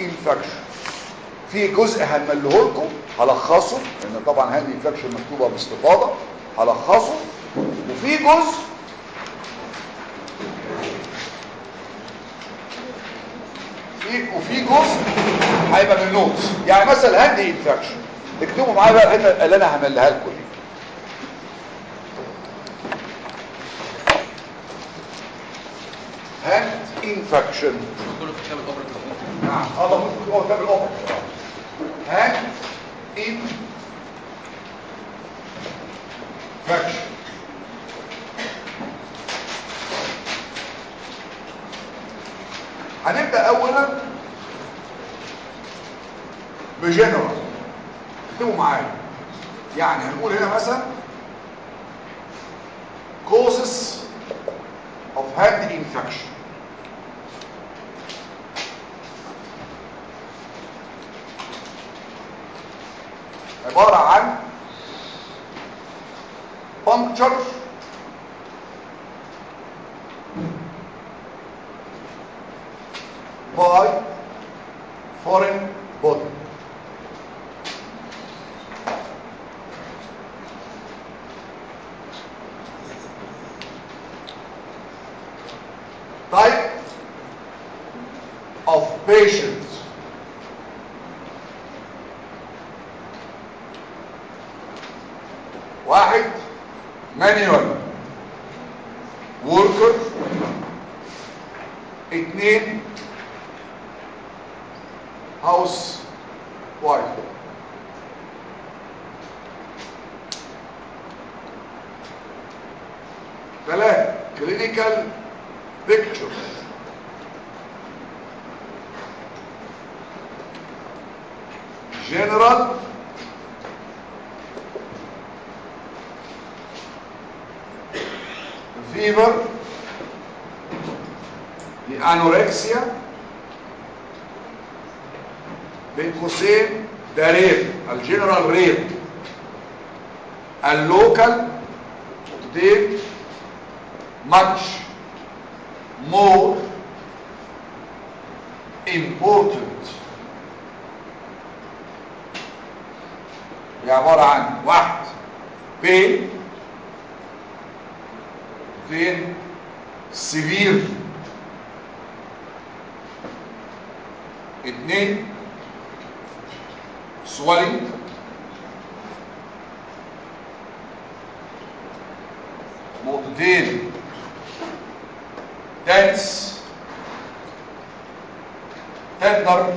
انفكشن في جزء هنمله لكم هلخصه لان طبعا هاند انفكشن مكتوبه باستفاضه هلخصه وفي جزء في وفي جزء هيبقى من النوتس يعني مثلا هاند انفكشن اكتبوا معايا بقى الحته اللي انا هملها لكم دي هاند انفكشن كله في كتاب الاوبرا نعم هذا ممكن هو كتاب الاوبر هاند ان فاكشن هنبدا اولا بجنرال اكتبوا معايا يعني هنقول هنا مثلا causes of hand infection عبارة عن puncture by foreign body type of patient واحد مانيوال وركر اتنين هاوس وايف ثلاثة كلينيكال بيكتشر جنرال fever the anorexia بين قوسين ده رير الجنرال رير اللوكال نقطتين much more important هي عبارة عن واحد pain فين سيفير اتنين swelling نقطتين tense tender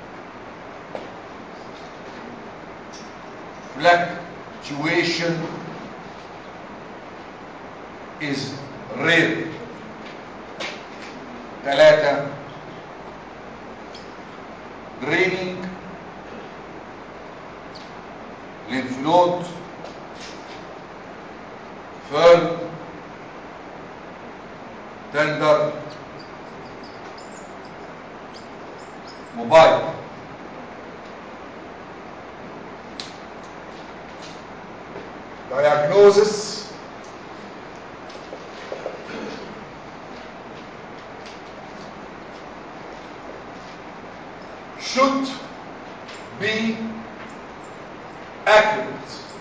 fluctuation is rare ثلاثة draining lymph node firm tender mobile diagnosis should be accurate.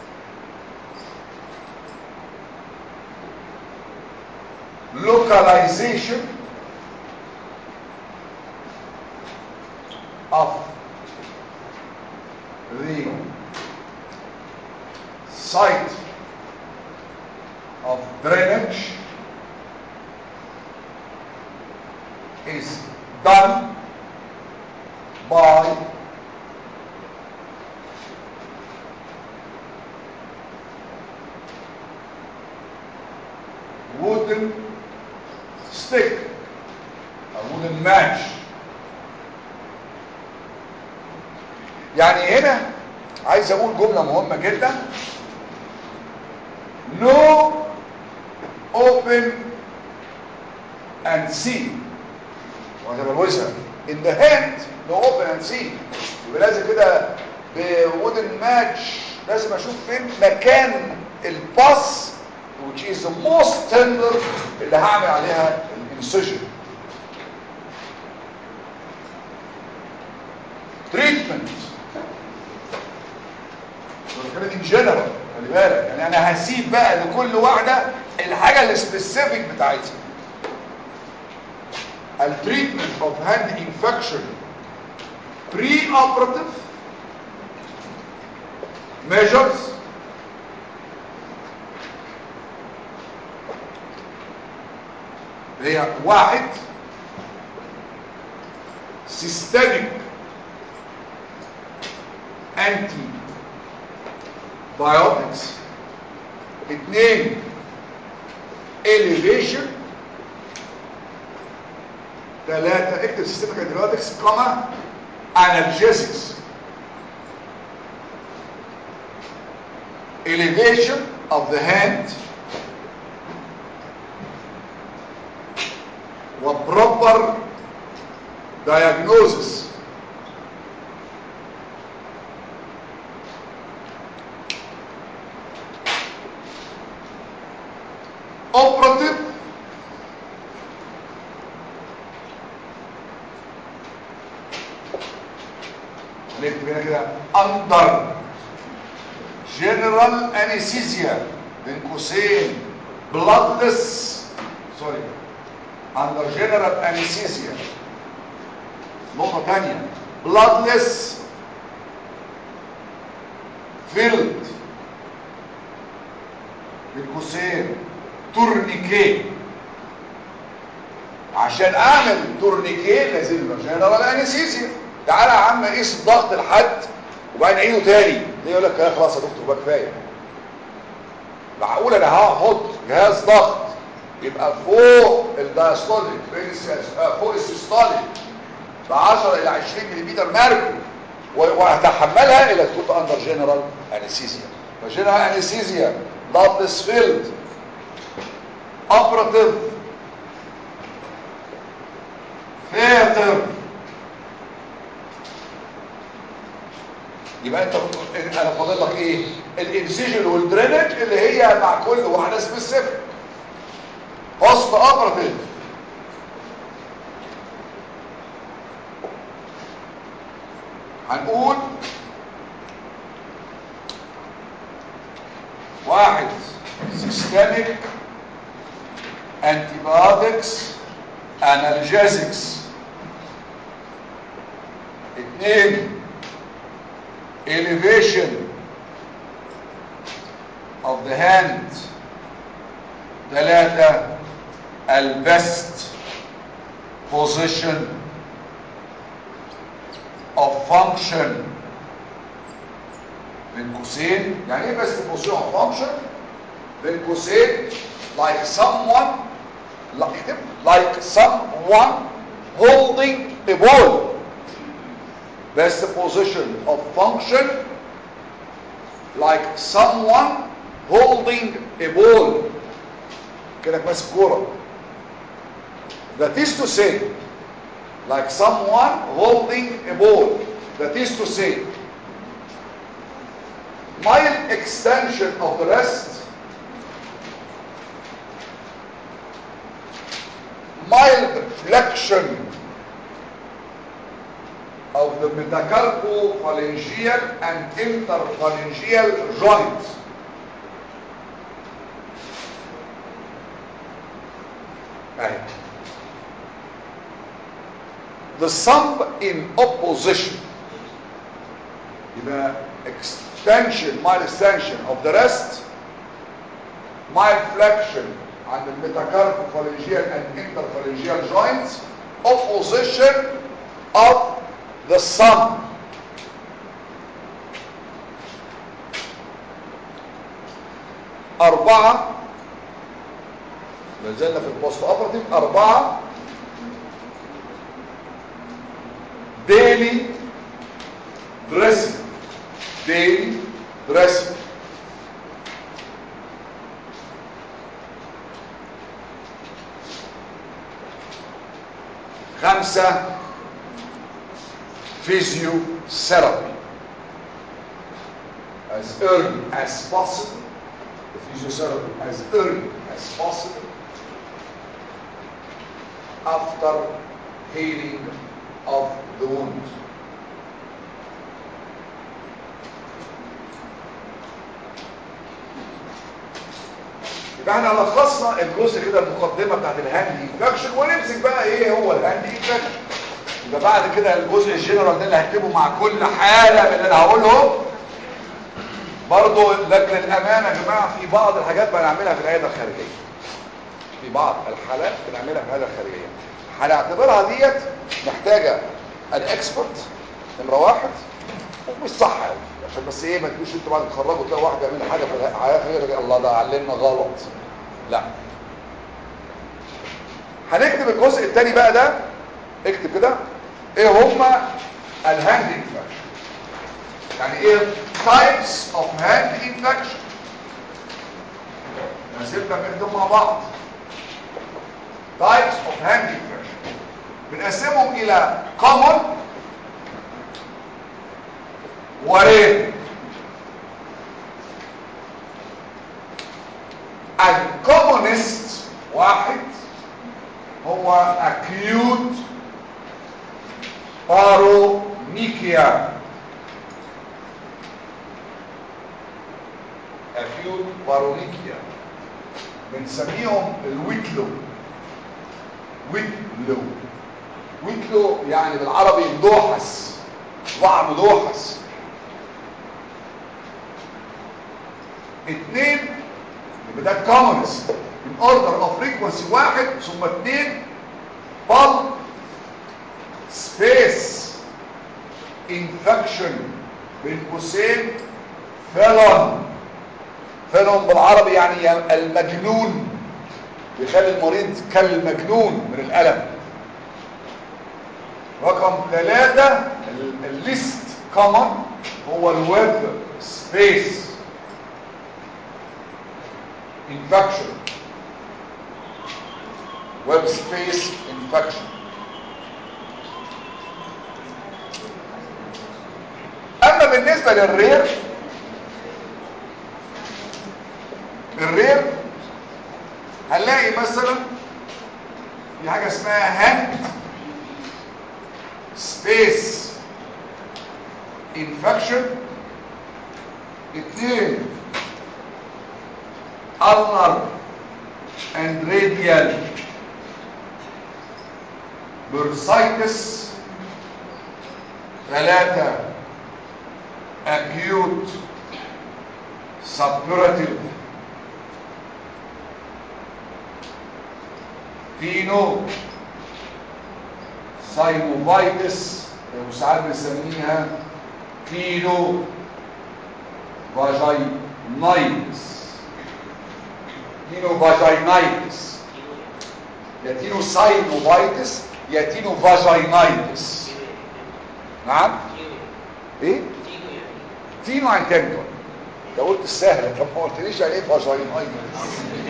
Localization of the site of drainage is done by wooden stick a wooden match يعني هنا عايز اقول جملة مهمة جدا no open and see whatever wizard in the hand no open and see يبقى لازم كده بودن ماتش لازم اشوف فين مكان الباس which is the most tender اللي هعمل عليها الانسجن تريتمنت بتكلم ان جنرال خلي بالك يعني انا هسيب بقى لكل واحده الحاجه السبيسيفيك بتاعتها التريتمنت اوف هاند انفكشن بري اوبراتيف measures هي واحد systemic anti biotics اتنين elevation ثلاثة اكتب systemic antibiotics كما analgesics elevation of the hand وproper diagnosis operative هنكتب هنا كده under general anesthesia بين قوسين bloodless sorry under general anesthesia نقطة تانية bloodless filled بين قوسين تورنيكي عشان اعمل تورنيكي لازم له جنرال انستيزيا تعالى يا عم قيس الضغط لحد وبعدين عيده تاني ليه يقول لك لا خلاص يا دكتور بقى كفايه معقول انا هحط جهاز ضغط يبقى فوق الدايستوليك فوق السيستوليك ب 10 الى 20 ملم ميركوري وهتحملها الى تكون اندر جنرال انستيزيا فجنرال انستيزيا bloodless filled operative theater يبقى انت انا فاضل لك ايه الانسيجن والدرينج اللي هي مع كل واحده سبيسيفيك بوست اوبراتيف هنقول واحد systemic antibiotics analgesics اتنين elevation of the hand ثلاثة البست position of function بين قوسين يعني ايه best position of function بين قوسين like someone like, like someone holding a ball best position of function like someone holding a ball كانك ماسك كوره that is to say like someone holding a ball that is to say mild extension of the wrist mild flexion of the metacarpophalangeal and interphalangeal joints. Right. The sum in opposition يبقى extension mild extension of the wrist mild flexion عند الميتاكاربophalangeal and interphalangeal joints opposition of the sum أربعة لازلنا في البوست اوبراتيف أربعة daily dressing daily dressing خمسة physiotherapy as early as possible the physiotherapy as early as possible after healing of the wound يبقى احنا لخصنا الجزء كده المقدمه بتاعت الهاند انفكشن ونمسك بقى ايه هو الهاند انفكشن يبقى بعد كده الجزء الجنرال ده اللي هكتبه مع كل حاله من اللي انا هقولهم برضه لكن الامانه يا جماعه في بعض الحاجات بنعملها في العياده الخارجيه في بعض الحالات بنعملها في العياده الخارجيه هنعتبرها ديت محتاجه الاكسبرت نمره واحد ومش صح قوي عشان بس ايه ما تجوش انتوا بعد تتخرجوا تلاقوا واحد بيعمل حاجه في الحياه غير الله ده علمنا غلط لا هنكتب الجزء الثاني بقى ده اكتب كده ايه هما الهاند انفكشن يعني ايه types of hand infection نسيبنا نكتب مع بعض types of hand infection بنقسمهم الى common ورير الكومونست واحد هو acute paronychia acute paronychia بنسميهم الويتلو ويتلو ويتلو يعني بالعربي مدوحس صباع مدوحس اثنين يبقى ده كومونست من اوردر اوف فريكونسي واحد ثم اثنين بال سبيس انفكشن بين قوسين فيلون فيلون بالعربي يعني المجنون بيخلي المريض كالمجنون من الالم رقم ثلاثة الليست كومن هو الويب سبيس infection web space infection اما بالنسبة للرير الرير هنلاقي مثلا في حاجة اسمها هاند سبيس انفكشن اتنين ulnar and radial bursitis ثلاثة acute suppurative فينو ساينوفايتس وساعات بنسميها فينو فاجينايتس تينو فاجينايتس يا تينو ساينوفايتس يا تينو فاجينايتس نعم ايه تينو عن تندون انت قلت السهله طب ما قلتليش يعني ايه فاجينايتس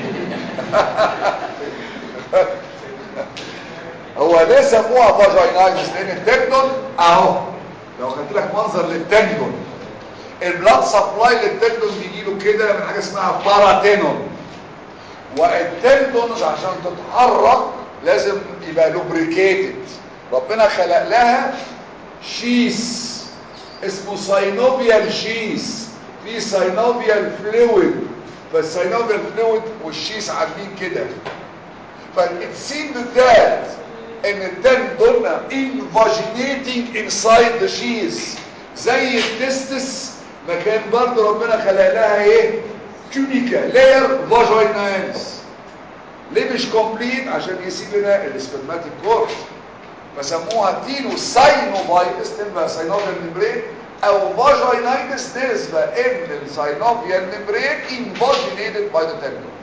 هو ليه سموها فاجينايتس لان التندون اهو لو خدت لك منظر للتندون البلاد سبلاي للتندون بيجي له كده من حاجه اسمها باراتينون والتندونز عشان تتحرك لازم يبقى لوبريكيتد ربنا خلق لها شيس اسمه ساينوبيال شيس في ساينوبيال فلويد فالساينوبيال فلويد والشيس عاملين كده فالاتسين ذات ان التندون انفاجينيتنج انسايد ذا شيس زي التستس مكان برضه ربنا خلق لها ايه تونيكا لاير فاجينالز ليه مش كومبليت عشان يسيب لنا السبرماتيك كورت فسموها تينو ساينوفايتس تبقى ساينوفيال ميمبرين او فاجينايتس نسبة ان الساينوفيال ميمبرين انفاجينيتد باي ذا تندون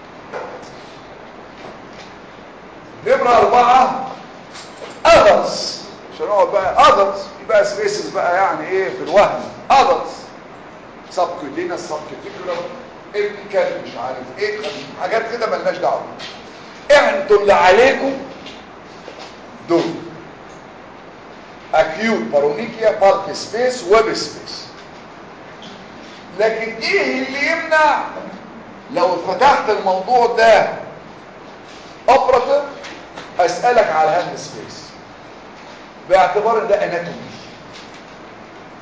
نمرة أربعة others عشان نقعد بقى others يبقى سبيسز بقى يعني ايه في الوهم others سبكوتينا سبكوتيكولر ابنكال مش عارف ايه حاجات كده ملناش دعوه انتوا اللي عليكم دول اكيوت بارونيكيا بالك سبيس ويب سبيس لكن ايه اللي يمنع لو فتحت الموضوع ده اوبراتيف اسالك على الهاند سبيس باعتبار ان ده اناتومي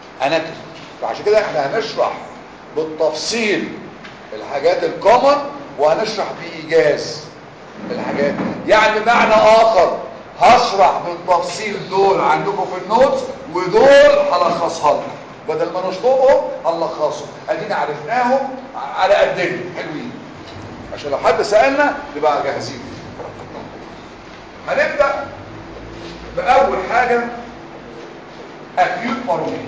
اناتومي فعشان كده احنا هنشرح بالتفصيل الحاجات الكومن وهنشرح بإيجاز الحاجات يعني بمعنى آخر هشرح بالتفصيل دول عندكم في النوتس ودول هلخصها لكم بدل ما نشطبهم هنلخصهم ادينا عرفناهم على قدنا حلوين عشان لو حد سألنا نبقى جاهزين هنبدأ بأول حاجة acute paronyia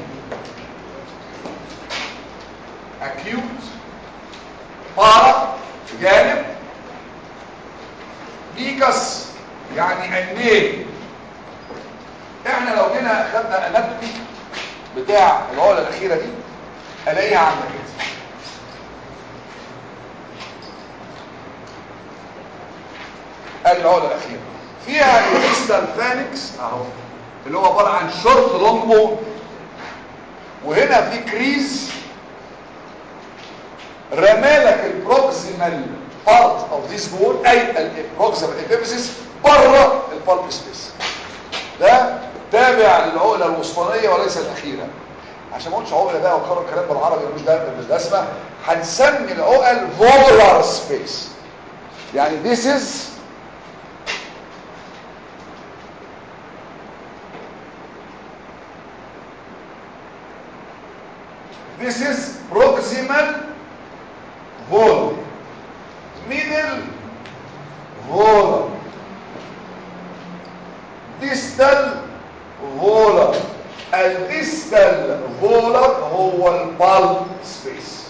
acute para جانب ليكس يعني النيل احنا لو جينا خدنا اناتومي بتاع العقله الاخيره دي الاقيها عامله كده ادي العقله الاخيره فيها الديستال فانكس اهو اللي هو عباره عن شورت لونج بون وهنا في كريز رمالك البروكسيمال بارت اوف ذيس بون اي البروكسيمال ابيفيسيس بره البالب سبيس ده تابع للعقله الوسطانيه وليس الاخيره عشان ما اقولش عقله بقى وكرر الكلام بالعربي مش ده مش ده اسمه هنسمي العقل فولار سبيس يعني this is this is proximal volar middle volar distal volar الديستال فولر هو البالب سبيس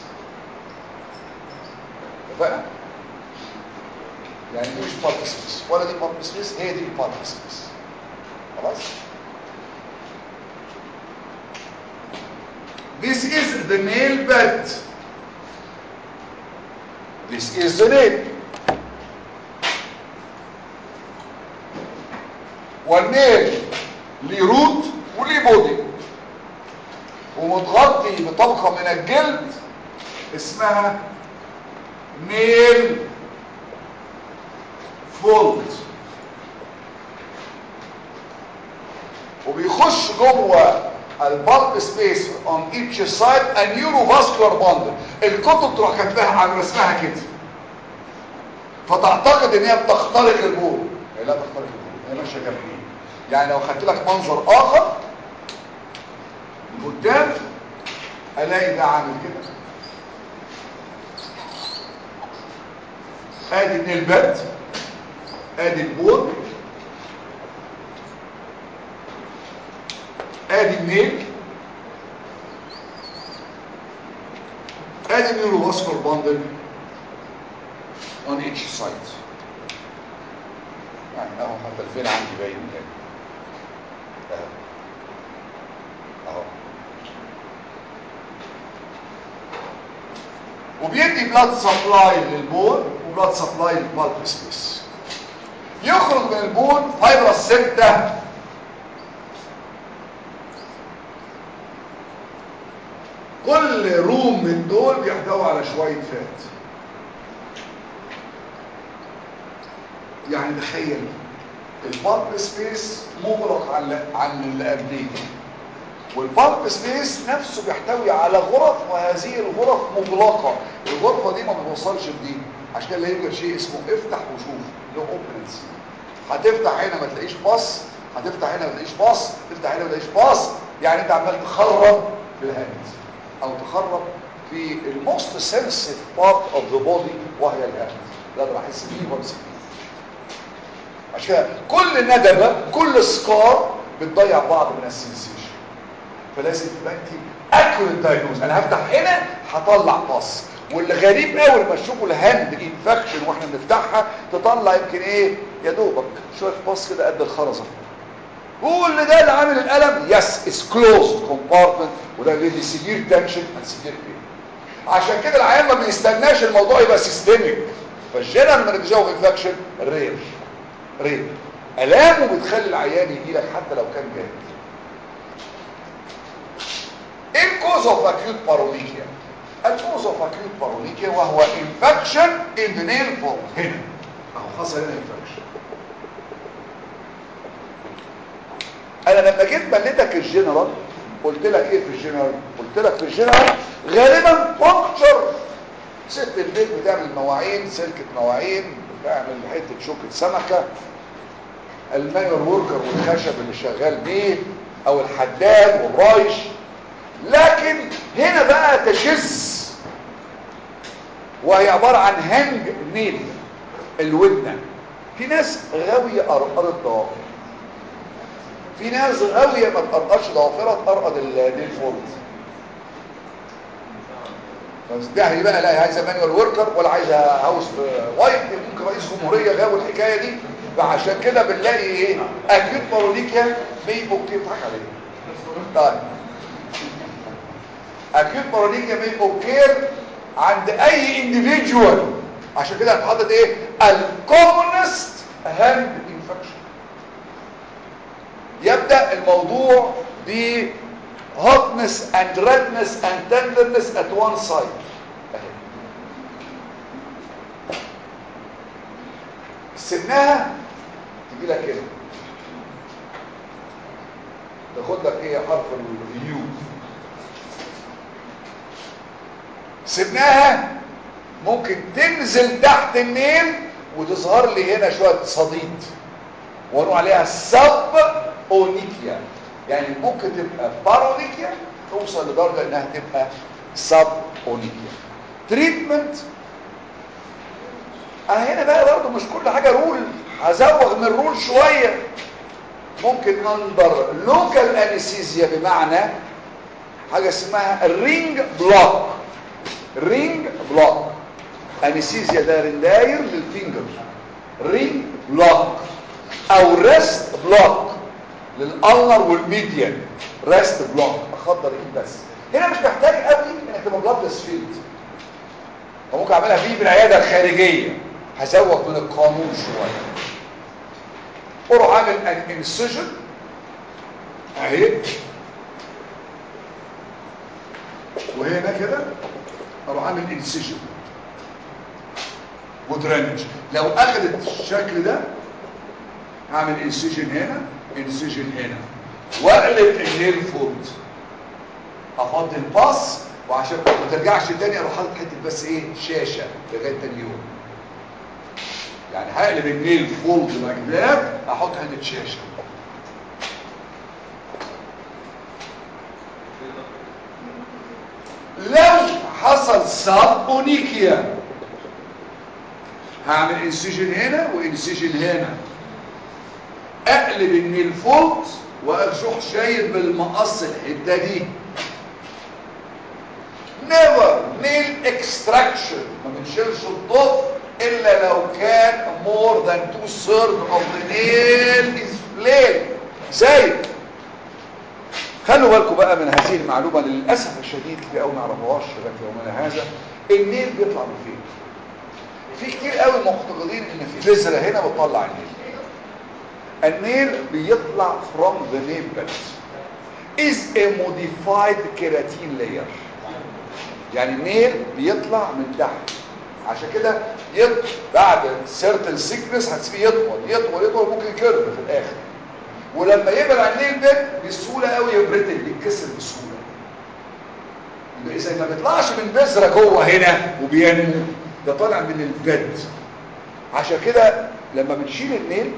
اتفقنا يعني دي مش بالب سبيس ولا دي بالب سبيس هي دي البالب سبيس خلاص This is the nail bed. This is the nail. والنيل ليه روت وليه بودي ومتغطي بطبقة من الجلد اسمها نيل فولد وبيخش جوه البالب سبيس on each side a neurovascular bundle الكتب تروح كاتباها عن رسمها كده فتعتقد ان هي بتخترق البول هي لا تخترق البول هي ماشيه جنبيه يعني لو خدت لك منظر اخر من قدام الاقي ده عامل كده ادي النيل بات ادي البول ادي النيل ادي النيوروفاسكولار باندل on each side يعني اهو حتى الفين عندي باين هنا اهو اهو وبيدي بلاد سبلاي للبون وبلاد سبلاي للبالب سبيس يخرج من البون فايبرس سبتة كل روم من دول بيحتوي على شوية فات يعني تخيل البالب سبيس مغلق عن عن اللي قبليه والبالب سبيس نفسه بيحتوي على غرف وهذه الغرف مغلقة الغرفة دي ما بتوصلش بدي عشان كده لا يوجد شيء اسمه افتح وشوف له اوبننس هتفتح هنا ما تلاقيش باص هتفتح هنا ما تلاقيش باص تفتح هنا ما تلاقيش باص يعني انت عمال تخرب في الهاند او تخرب في الموست سنسيف بارت اوف ذا بودي وهي الهاند ده انا بحس بيه وامسك بيه عشان كده كل ندبه كل سكار بتضيع بعض من السنسيشن فلازم تبقى انت اكوريت دايجنوز انا هفتح هنا هطلع باص واللي غريب قوي لما تشوفوا الهاند انفكشن واحنا بنفتحها تطلع يمكن ايه يا دوبك شويه باص كده قد الخرزه كل ده اللي عامل الالم يس از كلوزد كومبارتمنت وده بيدي سيفير تنشن اند سيفير بين عشان كده العيان ما بيستناش الموضوع يبقى سيستميك فالجنرال مانجيو انفكشن رير رير الامه بتخلي العيان يجي لك حتى لو كان جاهز ايه الكوز اوف اكيوت بارونيكيا الكوز اوف اكيوت بارونيكيا وهو انفكشن ان ذا نيل فولد هنا اهو حصل هنا انفكشن انا لما جيت بلتك الجنرال قلت لك ايه في الجنرال قلت لك في الجنرال غالبا بونكتشر ست البيت بتعمل مواعين سلكة مواعين بتعمل حتة شوكة سمكة المانيور وركر والخشب اللي شغال بيه او الحداد والرايش لكن هنا بقى تشز وهي عبارة عن هنج نيل الودنة في ناس غاوية قرقرة ضوافر في ناس غاوية ما تقرقرش ضوافرها تقرقد النيل فولد بس ده هي بقى لا عايزه مانيوال وركر ولا عايزه هاوس وايت ممكن رئيس جمهوريه غاوي الحكايه دي فعشان كده بنلاقي ايه اكيد بارونيكيا مي اوكي بتضحك عليه طيب اكيد بارونيكيا مي اوكي عند اي individual عشان كده هتحدد ايه الكومونست هاند انفكشن يبدا الموضوع ب hotness and redness and tenderness at one side اهي سنها تجي لك كده تاخد لك ايه حرف اليو سنها ممكن تنزل تحت النيل وتظهر لي هنا شويه صديد ونقول عليها سب اونيكيا يعني ممكن تبقى بارونيكيا توصل لدرجه انها تبقى سب اونيكيا تريتمنت انا هنا بقى برضه مش كل حاجه رول هزوغ من الرول شويه ممكن اندر لوكال انستيزيا بمعنى حاجه اسمها الرينج بلوك رينج بلوك انستيزيا داير داير للفينجر رينج بلوك او ريست بلوك للالنر والميديان ريست بلوك اخضر ايه بس هنا مش محتاج قوي انك تبقى بلادلس فيلد وممكن اعملها فيه بالعياده الخارجيه هزوق من القانون شويه اروح اعمل ان انسجن اهي وهنا كده اروح اعمل انسجن ودرينج لو اخذت الشكل ده هعمل انسجن هنا انسجن هنا واقلب النيل فولد افضي الباص وعشان ما ترجعش تاني اروح حاطط حته بس ايه شاشه لغايه تاني يوم يعني هقلب النيل فولد مجلاب احط حته شاشه لو حصل سابونيكيا هعمل انسجن هنا وانسجن هنا اقلب النيل فولد واروح شايل بالمقص الحته دي نيفر نيل اكستراكشن ما بنشيلش الضفر الا لو كان more than two thirds of the nail is flayed زي خلوا بالكم بقى من هذه المعلومه للاسف الشديد كتير قوي ما يعرفوهاش لكن يومنا هذا النيل بيطلع من فين في كتير قوي معتقدين ان في بذره هنا بتطلع النيل النيل بيطلع from the nail bed is a modified keratin layer يعني النيل بيطلع من تحت عشان كده يط... بعد certain sickness هتسيبيه يطول يطول يطول ممكن يكرر في الاخر ولما يبعد عن النيل بيت بسهوله قوي يبرتل يتكسر بسهوله يبقى اذا ما بيطلعش من بذره جوه هنا وبينمو ده طالع من البيت عشان كده لما بنشيل النيل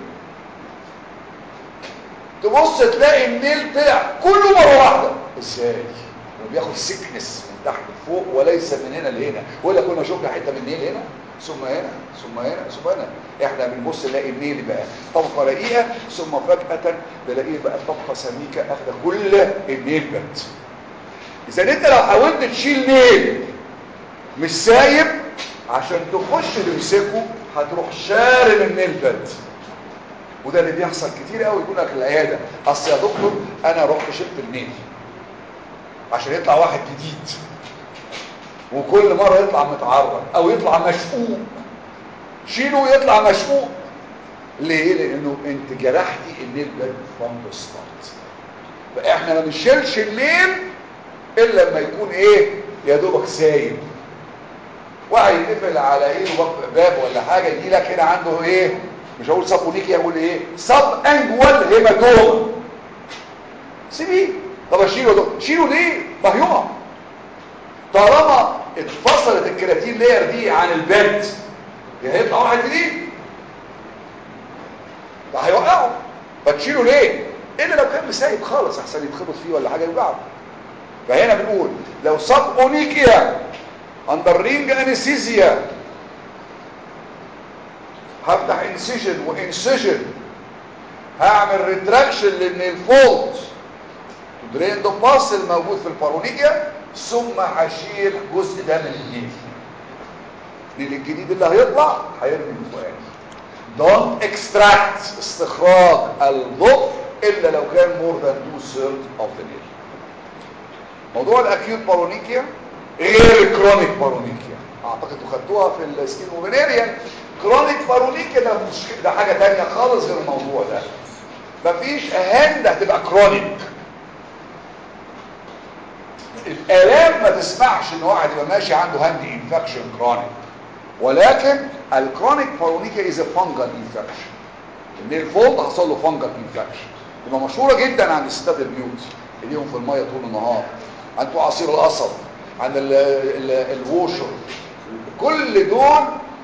تبص تلاقي النيل طلع كله مره واحده ازاي بياخد سيكنس من تحت لفوق وليس من هنا لهنا ولا كنا شفنا حته من النيل هنا ثم هنا ثم هنا ثم هنا احنا بنبص نلاقي النيل بقى طبقه رقيقه ثم فجاه بلاقيه بقى طبقه سميكه اخده كل النيل بت اذا انت لو حاولت تشيل نيل مش سايب عشان تخش تمسكه هتروح شارم النيل بت وده اللي بيحصل كتير قوي يقول لك العياده اصل يا دكتور انا رحت شلت النيل عشان يطلع واحد جديد وكل مرة يطلع متعرض او يطلع مشقوق شيله يطلع مشقوق ليه لانه انت جرحتي النيل باد فروم ذا ستارت فاحنا ما بنشيلش النيل الا لما يكون ايه يا دوبك سايب واحد يتقفل على ايه باب ولا حاجه يجي لك هنا عنده ايه مش هقول سابونيكي اقول ايه سب انجوال هيماتوما سيبيه طب اشيله ده شيله ليه ما هيقع طالما اتفصلت الكراتين لاير دي عن البيت هيطلع واحد جديد ده هيوقعه فتشيله ليه الا لو كان مسايب خالص احسن يتخبط فيه ولا حاجه يوقعه فهنا بنقول لو صاب اونيكيا اندر رينج انستيزيا هفتح انسيجن وانسيجن هعمل ريتراكشن لان الفولت درين ده باس الموجود في البارونيكيا ثم هشيل جزء ده من النيف لان الجديد اللي هيطلع هيرمي الفؤاد don't extract استخراج الضفر الا لو كان more than two thirds of the nail موضوع الاكيوت بارونيكيا غير الكرونيك بارونيكيا اعتقد خدتوها في السكين موبينيريان كرونيك بارونيكيا ده مش ده حاجه تانية خالص غير الموضوع ده مفيش اهم ده هتبقى كرونيك الالام ما تسمحش ان واحد يبقى ماشي عنده هاند انفكشن كرونيك ولكن الكرونيك بارونيكيا از فانجل انفكشن ان الفولد حصل له فانجل انفكشن تبقى مشهوره جدا عند الستات البيوت ايديهم في الميه طول النهار عند عصير القصب عند ال ال الووشر كل دول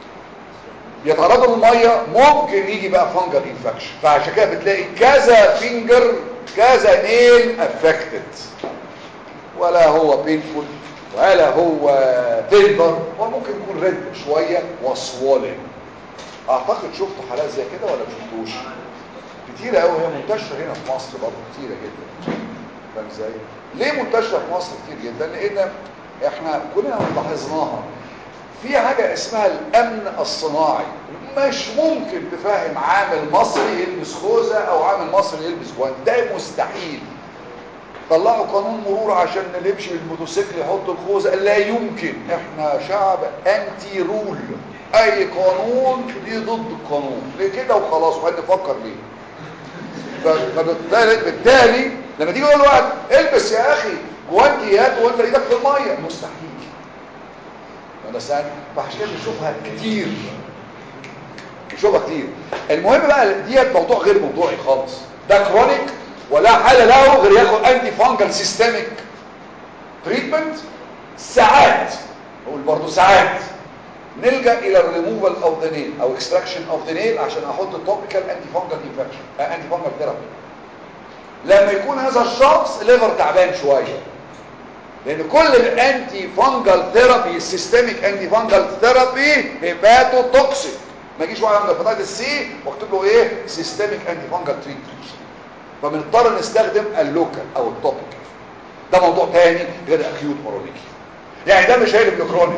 يتعرضوا للميه ممكن يجي بقى فانجل انفكشن فعشان كده بتلاقي كذا فينجر كذا نيل افكتد ولا هو بينفول ولا هو تندر وممكن يكون ريد شويه وصوالن اعتقد شفتوا حالات زي كده ولا ما شفتوش كتيره قوي هي منتشره هنا في مصر برضه كتيره جدا فاهم ازاي ليه منتشره في مصر كتير جدا لان احنا كلنا لاحظناها في حاجه اسمها الامن الصناعي مش ممكن تفهم عامل مصري يلبس خوذه او عامل مصري يلبس جوانت ده مستحيل طلعوا قانون مرور عشان اللي يمشي بالموتوسيكل يحط الخوذه لا يمكن احنا شعب انتي رول اي قانون دي ضد القانون ليه كده وخلاص وحد نفكر ليه فبالتالي بالتالي لما تيجي تقول لواحد البس يا اخي جوانتيات وانت ايدك في الميه مستحيل انا سأل فعشان كده بنشوفها كتير بنشوفها كتير المهم بقى ديت موضوع غير موضوعي خالص ده كرونيك ولا حل له غير ياخد انتي فانجل سيستميك تريتمنت ساعات نقول برضه ساعات نلجا الى الريموفال اوف ذا نيل او اكستراكشن اوف ذا نيل عشان احط توبيكال انتي فانجل انفكشن انتي فانجل ثيرابي لما يكون هذا الشخص ليفر تعبان شويه لان كل الانتي فانجل ثيرابي السيستميك انتي فانجل ثيرابي هيباتو توكسيك ما يجيش واحد عنده هيباتيتس سي واكتب له ايه سيستميك انتي فانجل تريتمنت فبنضطر نستخدم اللوكال او التوبيك ده موضوع تاني غير اكيوت مورونيكي يعني ده مش هيقلب لكرونيك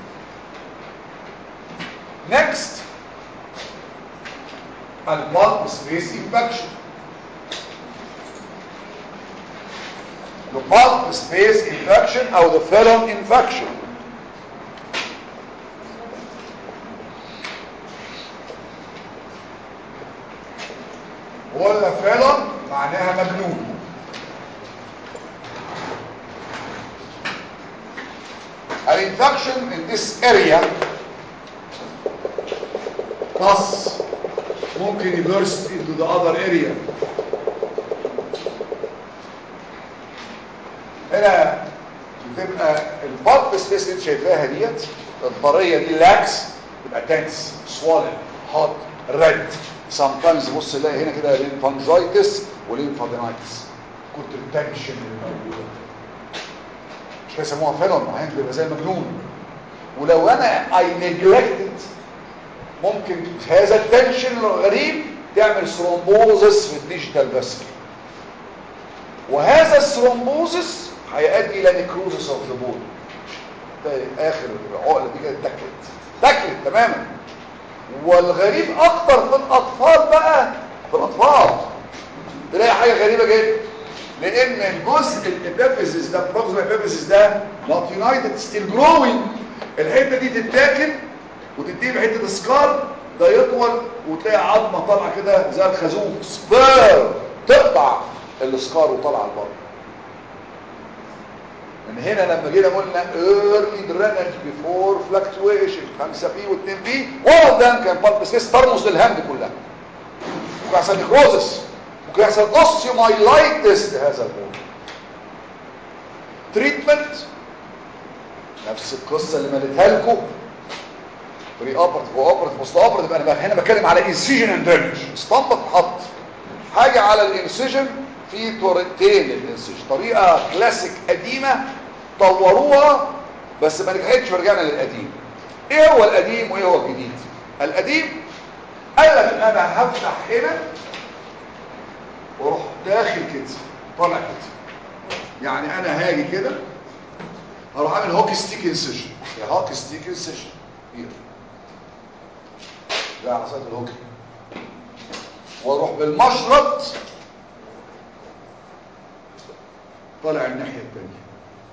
نيكست البالب سبيس انفكشن the pulp space infection او the felon infection ولا felon معناها مجنون الانفكشن in this area thus ممكن يبرست into the other area هنا بتبقى البالب سبيس اللي شايفاها ديت الطريه دي لاكس تبقى تنس سوالن هوت ريد سام تايمز بص نلاقي هنا كده لينفانجايتس ولينفادينايتس كتر التنشن الموجوده مش بيسموها فيلون عين بيبقى زي المجنون ولو انا اي نيجلكتد ممكن هذا التنشن الغريب تعمل ثرومبوزس في الديجيتال فاسكل وهذا الثرومبوزس هيؤدي الى نيكروزس اوف ذا بون اخر العقله دي كده اتاكلت اتاكلت تماما والغريب اكتر في الاطفال بقى في الاطفال تلاقي حاجه غريبه جدا لان الجزء الابيفيزيس ده البروكسيمال ابيفيزيس ده نوت يونايتد ستيل جروينج الحته دي تتاكل وتديه بحته سكار ده يطول وتلاقي عظمه طالعه كده زي الخازوق سبير تقطع السكار وطالعه لبره من هنا لما جينا قلنا early drainage before fluctuation 5 بي و2 بي all ده كان بالب سيس ترمز للهند كلها ممكن يحصل نيكروزس ممكن يحصل اوستيومايلايتس لهذا البون تريتمنت نفس القصه اللي مليتها لكم بري اوبرتيف واوبرتيف بوست اوبرتيف انا بقى هنا بتكلم على انسيجن اند درينج اسطمبه تتحط حاجه على الانسيجن في طريقتين للانسيجن طريقه كلاسيك قديمه طوروها بس ما نجحتش ورجعنا للقديم ايه هو القديم وايه هو الجديد القديم قال لك ان انا هفتح هنا واروح داخل كده طالع كده يعني انا هاجي كده هروح اعمل هوك ستيك انسيجن يا هوك ستيك انسيجن هنا ده عصايه الهوك واروح بالمشرط طالع الناحيه الثانيه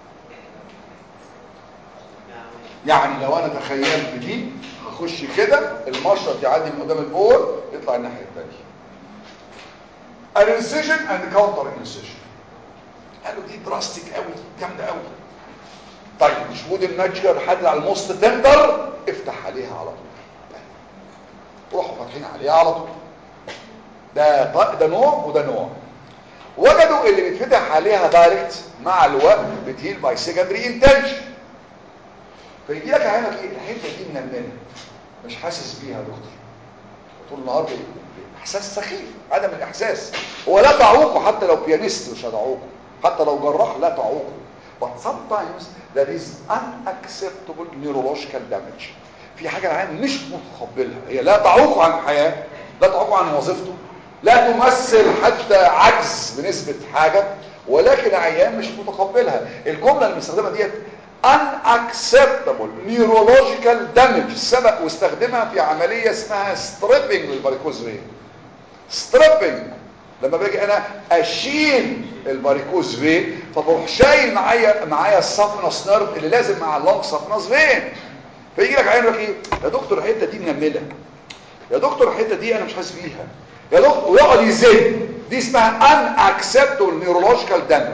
يعني لو انا تخيلت دي هخش كده المشرط يعدي من قدام البور يطلع الناحيه الثانيه الانسيجن اند كاونتر انسيجن قالوا دي دراستيك قوي جامده قوي طيب مش مود الناتشر حد على الموست تندر افتح عليها على طول روحوا فاتحين عليها على طول ده ده نوع وده نوع وجدوا اللي بيتفتح عليها دايركت مع الوقت بتهيل باي سكندري انتنشن فيجي لك عينك ايه الحته دي منمنه مش حاسس بيها يا دكتور طول النهار احساس سخيف عدم الاحساس هو لا تعوقه حتى لو بيانيست مش هتعوقه حتى لو جراح لا تعوقه but sometimes there is unacceptable neurological damage في حاجة العين مش متقبلها هي لا تعوق عن الحياة لا تعوق عن وظيفته لا تمثل حتى عجز بنسبة حاجة ولكن عيان مش متقبلها الجملة المستخدمة ديت unacceptable neurological damage سبق واستخدمها في عملية اسمها stripping للباريكوز رين stripping لما باجي انا اشيل الباريكوز فين فبروح شايل معايا معايا السفنس نيرف اللي لازم مع اللونج سفنس فين فيجي لك عين لك ايه يا دكتور الحته دي منمله يا دكتور الحته دي انا مش حاسس بيها يا دكتور ويقعد يزن دي اسمها ان اكسبتبل نيورولوجيكال دامج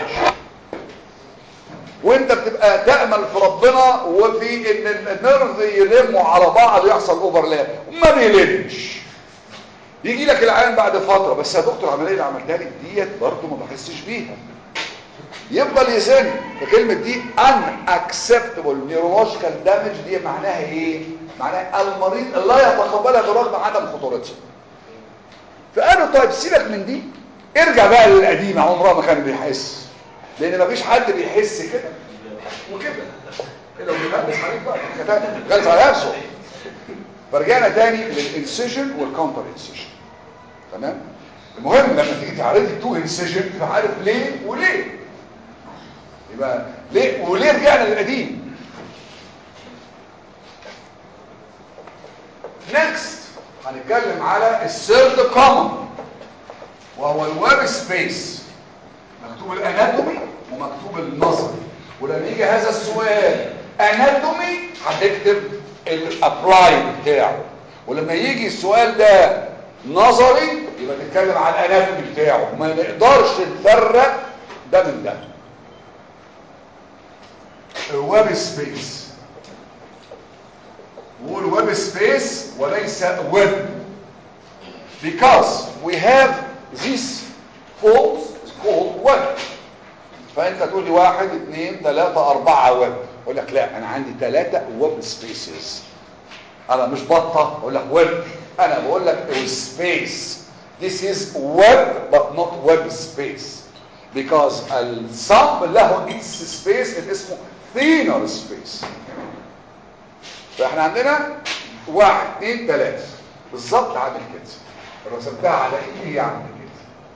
وانت بتبقى تامل في ربنا وفي ان النيرف يلموا على بعض ويحصل اوفرلاب ما بيلمش يجي لك العين بعد فتره بس يا دكتور العمليه اللي عملتها لك ديت برضه ما بحسش بيها يفضل يزن فكلمه دي ان اكسبتبل نيورولوجيكال دامج دي معناها ايه معناها المريض لا يتقبلها برغم عدم خطورتها فقالوا طيب سيبك من دي ارجع بقى للقديمه عمرها ما كان بيحس لان ما فيش حد بيحس كده وكده كده وبيغلس عليك بقى غلس على نفسه فرجعنا تاني للانسيجن والكاونتر انسيجن تمام المهم لما تيجي تعرض التو انسيجن تبقى عارف ليه وليه يبقى ليه وليه رجعنا للقديم نيكست هنتكلم على الثيرد كومن وهو الويب سبيس مكتوب الاناتومي ومكتوب النظري ولما يجي هذا السؤال اناتومي هتكتب الابلاي بتاعه ولما يجي السؤال ده نظري يبقى تتكلم عن الاناتومي بتاعه ما نقدرش نفرق ده من ده الويب سبيس هو الويب سبيس وليس ويب because we have this folds called web فانت تقول لي واحد اثنين ثلاثة اربعة ويب اقول لك لا انا عندي ثلاثة ويب سبيسز انا مش بطة اقول لك ويب انا بقول لك space this is web but not web space because الصم له its space اللي اسمه thinner space فاحنا عندنا واحد اثنين ثلاثة بالظبط عامل كده رسمتها على ايه هي عامل كده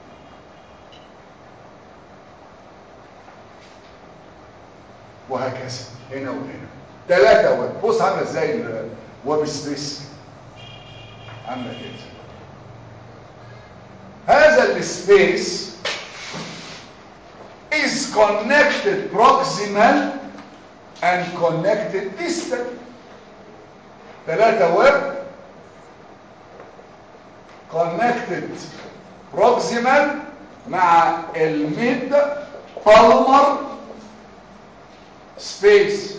وهكذا هنا وهنا ثلاثة ويب بص عامله ازاي الويب سبيس عامله كده هذا السبيس is connected proximal and connected distal ثلاثة ويب connected proximal مع الميد بالمر space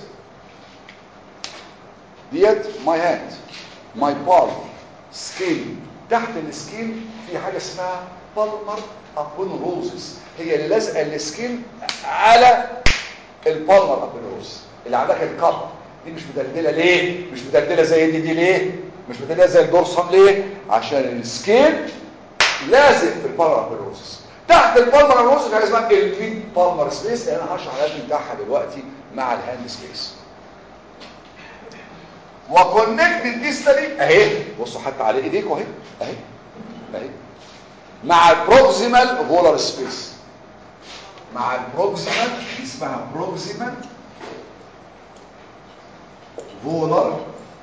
ديت my hand my palm skin تحت السكين في حاجة اسمها بالمر ابونروزس هي اللي لازقه السكين على البالمر ابونروز اللي عندك الكاب دي مش مدلدله ليه مش مدلدله زي دي دي ليه مش مدلدله زي الدورسال ليه عشان السكين لازق في البالمر تحت البالمر حاجه اسمها الميد بالمر سبيس انا هشرح الاسم بتاعها دلوقتي مع الهاند سبيس وكونكتد ديستالي اهي بصوا حتى على ايديكم اهي اهي اهي مع البروكسيمال فولار سبيس مع البروكسيمال اسمها بروكسيمال فولار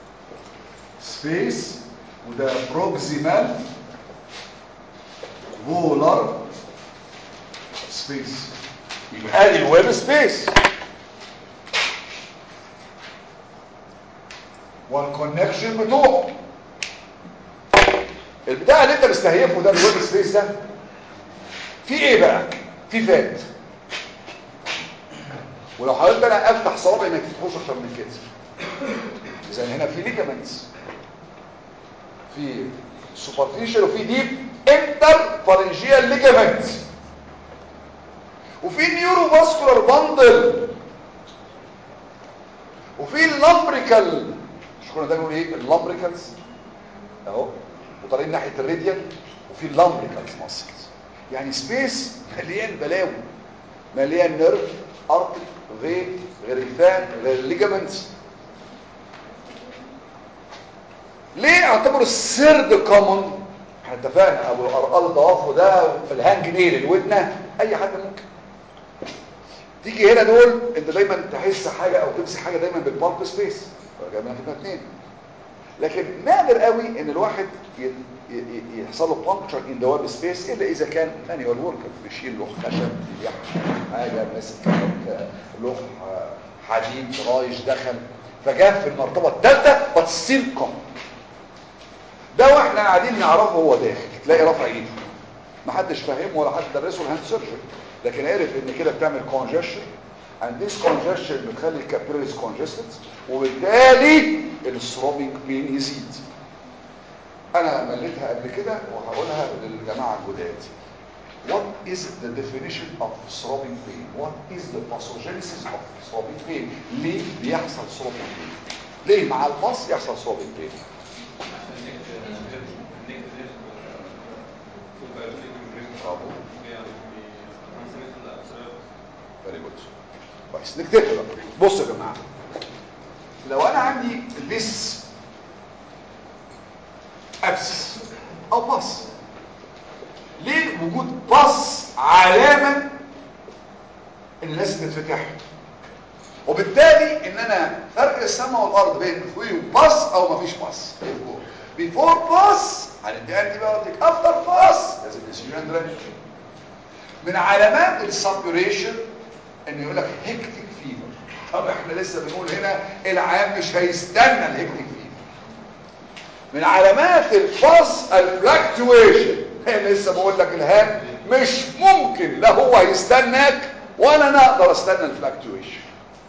سبيس وده بروكسيمال فولار سبيس يبقى ادي الويب سبيس والكونكشن بتوعه البتاع اللي انت مستهيفه ده الويب سبيس ده في ايه بقى في فات ولو حاولت انا افتح صوابعي ما تفتحوش اكتر من كده اذا هنا في ليجامنتس في سوبرفيشال وفي ديب انتر فارنجيال ليجامنت وفي نيورو فاسكولار باندل وفي اللامبريكال مش كنا دايما نقول ايه اللامبريكالز اهو وطالعين ناحيه الراديال وفي اللامبريكالز ماسلز يعني سبيس مليان بلاوي مليان نيرف ارتري غير غير الفان غير الليجامنتس ليه اعتبر السرد كومن احنا اتفقنا ابو الارقال الضوافر ده في الهانج نيل الودنه اي حد ممكن تيجي هنا دول انت دايما تحس حاجه او تمسك حاجه دايما بالبالب سبيس جايبنا كده اثنين لكن نادر قوي ان الواحد يحصل له بانكتشر ان ذا ويب سبيس الا اذا كان مانيوال وركر بيشيل له خشب بيحشي حاجه ماسك لوح حديد رايش دخل فجاء في المرتبه الثالثه بتصير كوم ده واحنا قاعدين نعرفه هو داخل تلاقي رفع ايده محدش فاهمه ولا حد درسه الهاند سيرجري لكن عرف ان كده بتعمل كونجشن and this congestion بتخلي الكابيلاريز congested وبالتالي الثروبينج بين يزيد انا مليتها قبل كده وهقولها للجماعه الجداد what is the definition of throbbing pain what is the pathogenesis of throbbing pain ليه بيحصل throbbing pain ليه مع الباص يحصل throbbing pain فيري جود كويس نكتبها بقى بصوا يا جماعه لو انا عندي this ابسس او باص ليه وجود باص علامه ان لازم تتفتح وبالتالي ان انا فرق السماء والارض بين في باص او مفيش باص بيفور باص هندي انتي بايوتيك افتر باص لازم نسيجن درينج من علامات السابيوريشن ان يقول لك هيكتيك فيفر طب احنا لسه بنقول هنا العام مش هيستنى الهيكتيك فيفر من علامات الفاس الفلاكتويشن لسه بقول لك الهام مش ممكن لا هو هيستناك ولا انا اقدر استنى الفلاكتويشن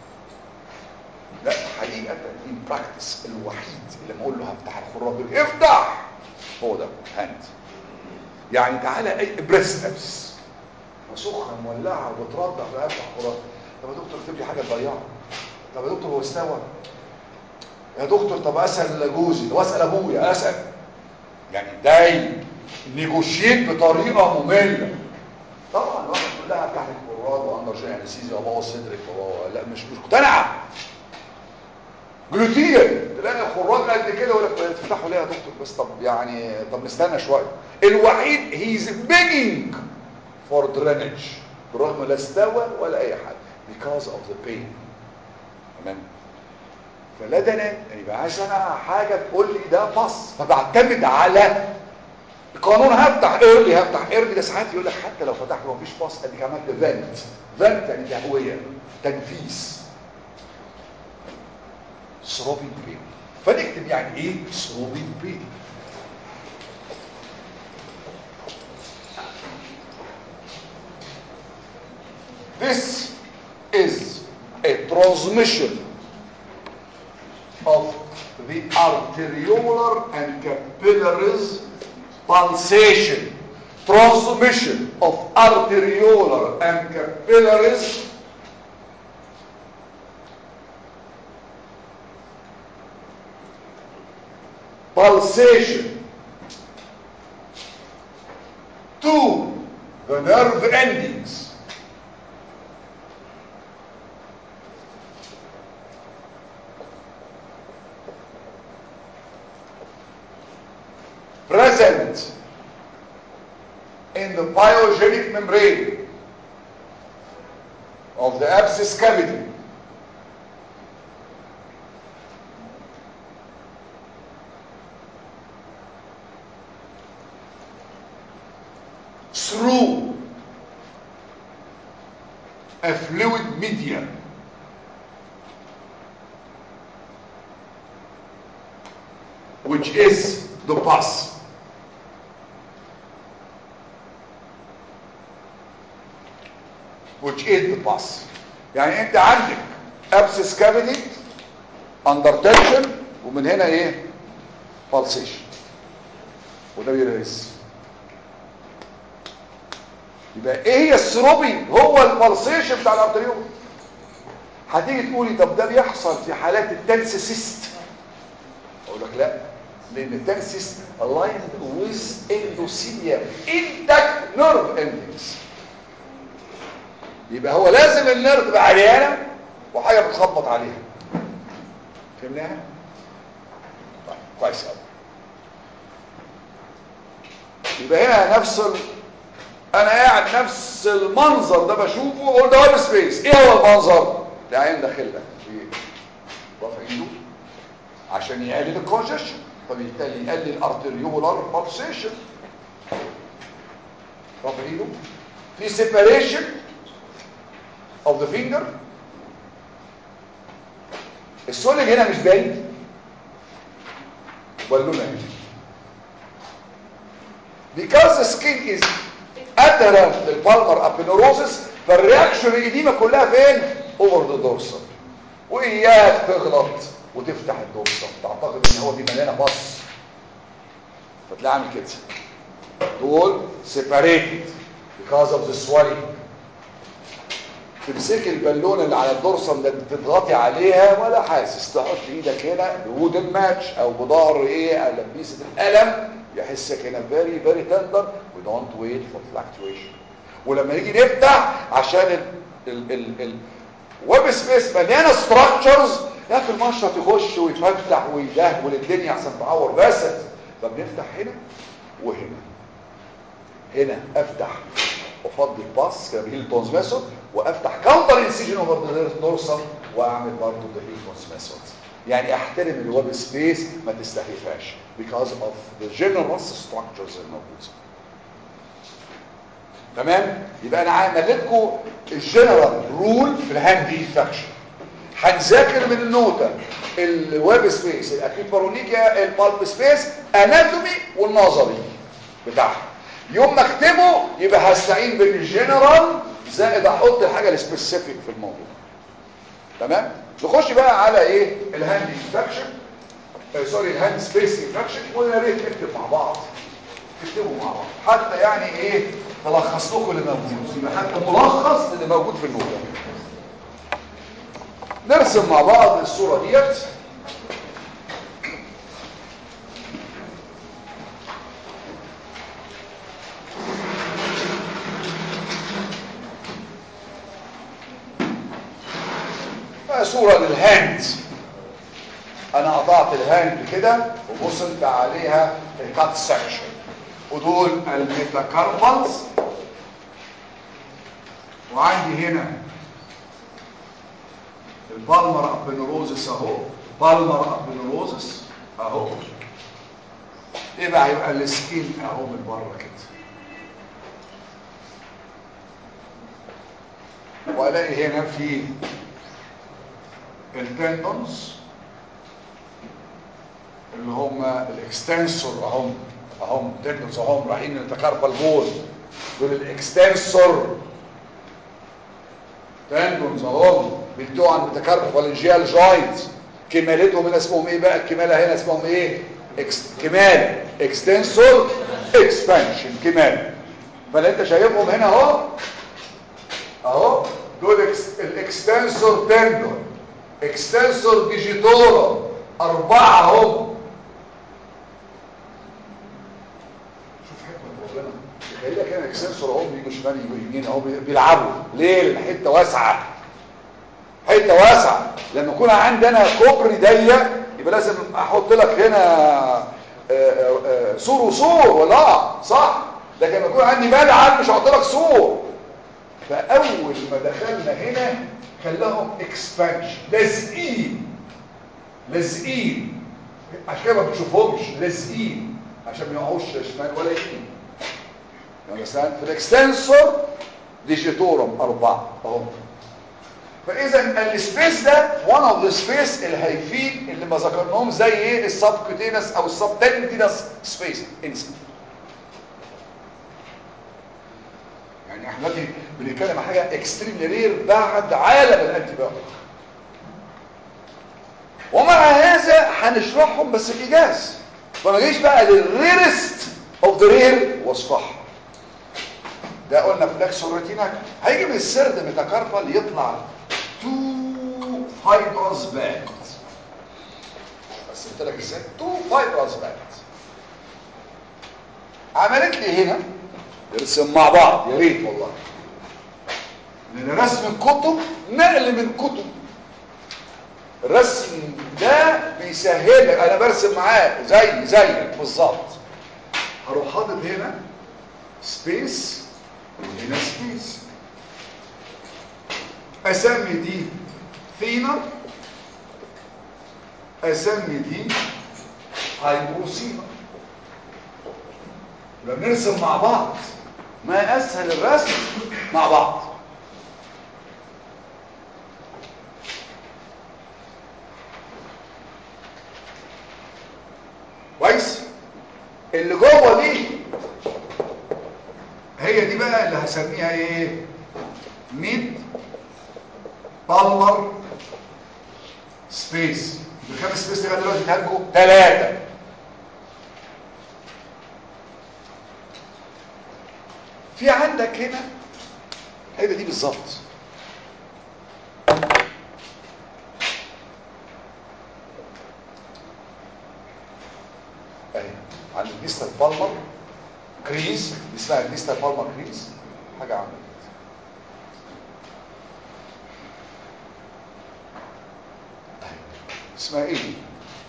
لا حقيقة ان براكتس الوحيد اللي ما اقول له هفتح الخراج افتح هو ده هاند يعني تعالى اي بريس ابس سخنه مولعه وبترضع في افتح خراج طب يا دكتور اكتب لي حاجه تضيعها طب يا دكتور هو استوى يا دكتور طب اسال جوزي طب اسال ابويا اسال يعني دايم نيجوشيت بطريقه ممله طبعا الواحد كلها تحت الكراد واندر جاي انستيزيا وبابا صدرك وبابا لا مش مش مقتنعه جلوتين تلاقي الخراج قد كده يقول لك تفتحوا ليه يا دكتور بس طب يعني طب نستنى شويه الوحيد هيز بيجنج فور درينج برغم لا استوى ولا اي حاجه because of the pain تمام فلا ده انا يعني بقى عايز انا حاجه تقول لي ده فص فبعتمد على القانون هفتح ايرلي هفتح ايرلي ده ساعات يقول لك حتى لو فتحت ومفيش فص ادي عملت فنت فنت يعني تهويه تنفيس ثروبينج بين فنكتب يعني ايه ثروبينج بين This is a transmission of the arteriolar and capillaries pulsation. Transmission of arteriolar and capillaries pulsation to the nerve endings present in the pyogenic membrane of the abscess cavity through a fluid medium which is the pus which is the pus يعني انت عندك abscess cavity under tension ومن هنا ايه pulsation وده بيرقص يبقى ايه هي السروبي هو البلسيشن بتاع الارتريوم هتيجي تقولي طب ده بيحصل في حالات التنسيست اقول لك لا لان التنسيست aligned with endothelium intact nerve endings يبقى هو لازم النيرف تبقى عريانه وحاجه بتخبط عليها فهمناها طيب كويس قوي يبقى هنا نفس ال... انا قاعد نفس المنظر ده بشوفه اقول ده ويب سبيس ايه هو المنظر ده عين داخل لك رافع ايده عشان يقلل الكونجكشن فبالتالي يقلل الارتريولار بالسيشن رافع ايده في سيباريشن اوف ذا فينجر السولج هنا مش باين وبالونه هنا because the skin is adherent للبالمر ابينوروزس فالرياكشن القديمه كلها فين اوفر ذا دورسال واياك تغلط وتفتح الدورسال تعتقد ان هو دي مليانه بص فتلاقي عامل كده دول separated because of the swelling تمسك البالونه اللي على الدورسال ده تضغطي عليها ولا حاسس تحط ايدك هنا بوودن ماتش او بظهر ايه او لبيسه القلم يحسك هنا very very tender we don't wait for fluctuation ولما نيجي نفتح عشان ال ال ال ال ويب سبيس مليانه ستراكشرز لكن المشرط يخش ويفتح ويدهول الدنيا عشان تعور بس فبنفتح هنا وهنا هنا افتح وافضي الباس كهيل تونز ميثود وافتح كاونتر انسيجن اوفر دورسال واعمل برضه ذا هيل تونز ميثود يعني احترم الويب سبيس ما تستهيفهاش because of the generous structures الموجوده تمام يبقى انا عامل لكم الجنرال رول في الهاند انفكشن هنذاكر من النوتة الويب سبيس الاكيد بارونيكيا البالب سبيس اناتومي والنظري بتاعها يوم ما اكتبه يبقى هستعين بالجنرال زائد احط الحاجه السبيسيفيك في الموضوع تمام نخش بقى على ايه الهاند انفكشن آه سوري الهاند سبيس انفكشن ويا ريت نكتب مع بعض تكتبوا مع بعض حتى يعني ايه تلخص لكم اللي موجود يبقى حتى ملخص اللي موجود في النوتة نرسم مع بعض الصورة ديت صورة للهاند انا قطعت الهاند كده وبصلت عليها الكات سكشن ودول الميتاكاربالز وعندي هنا البالمر ابنوروزس اهو بالمر ابنوروزس اهو ايه بقى هيبقى السكين اهو من بره كده والاقي هنا في التندونز اللي هم الاكستنسور اهم اهم تندونز اهم رايحين للتكاربال بول دول الاكستنسور تندونز اهم بيدوا عن الميتاكاربالنجيال جوينت كمالتهم هنا اسمهم ايه بقى الكماله هنا اسمهم ايه اكس كمال اكستنسور اكسبانشن كمال فاللي انت شايفهم هنا اهو اهو دول الاكستنسور تندون اكستنسور ديجيتورا اربعه هم شمال يجوا يمين اهو بي- بيلعبوا ليه لان حته واسعه حته واسعه لما يكون عندنا كوبري ضيق يبقى لازم احط لك هنا آه، آه، آه، سور وسور ولا صح لكن لما يكون عندي ملعب مش هحط لك سور فاول ما دخلنا هنا خلاهم اكسبانشن لازقين لازقين عشان كده ما بتشوفهمش لازقين عشان ما يقعوش لا شمال ولا يمين يعني مثلا في الاكستنسور ديجيتورم اربعه اهو فاذا السبيس ده وان اوف ذا سبيس الهيفين اللي ما ذكرناهم زي ايه السبكوتينس او السبتنتينس سبيس انسى يعني احنا دلوقتي بنتكلم عن حاجه اكستريملي رير بعد عالم الانتي بايوتيك ومع هذا هنشرحهم بس بايجاز فما جيش بقى للريرست اوف ذا رير وصفها ده قلنا فلكسور ريتيناك هيجي من السرد ميتاكاربال يطلع تو فايبرز باند بس قلت لك ازاي تو فايبرز باند عملت لي هنا نرسم مع بعض يا ريت والله لان رسم الكتب نقل من كتب الرسم ده بيسهل لك انا برسم معاه زي زيك بالظبط هروح حاطط هنا سبيس وهنا سبيس اسمي دي ثينر اسمي دي هايبوسينر يبقى بنرسم مع بعض ما اسهل الرسم مع بعض كويس اللي جوه دي هي دي بقى اللي هسميها ايه ميد بالمر سبيس الخمس سبيس دي بقى دلوقتي تهجوا ثلاثة في عندك هنا هي دي بالظبط اهي عند الديستال بالمر كريز دي اسمها الديستال بالمر كريز حاجه عامله كده أهي. اسمها ايه دي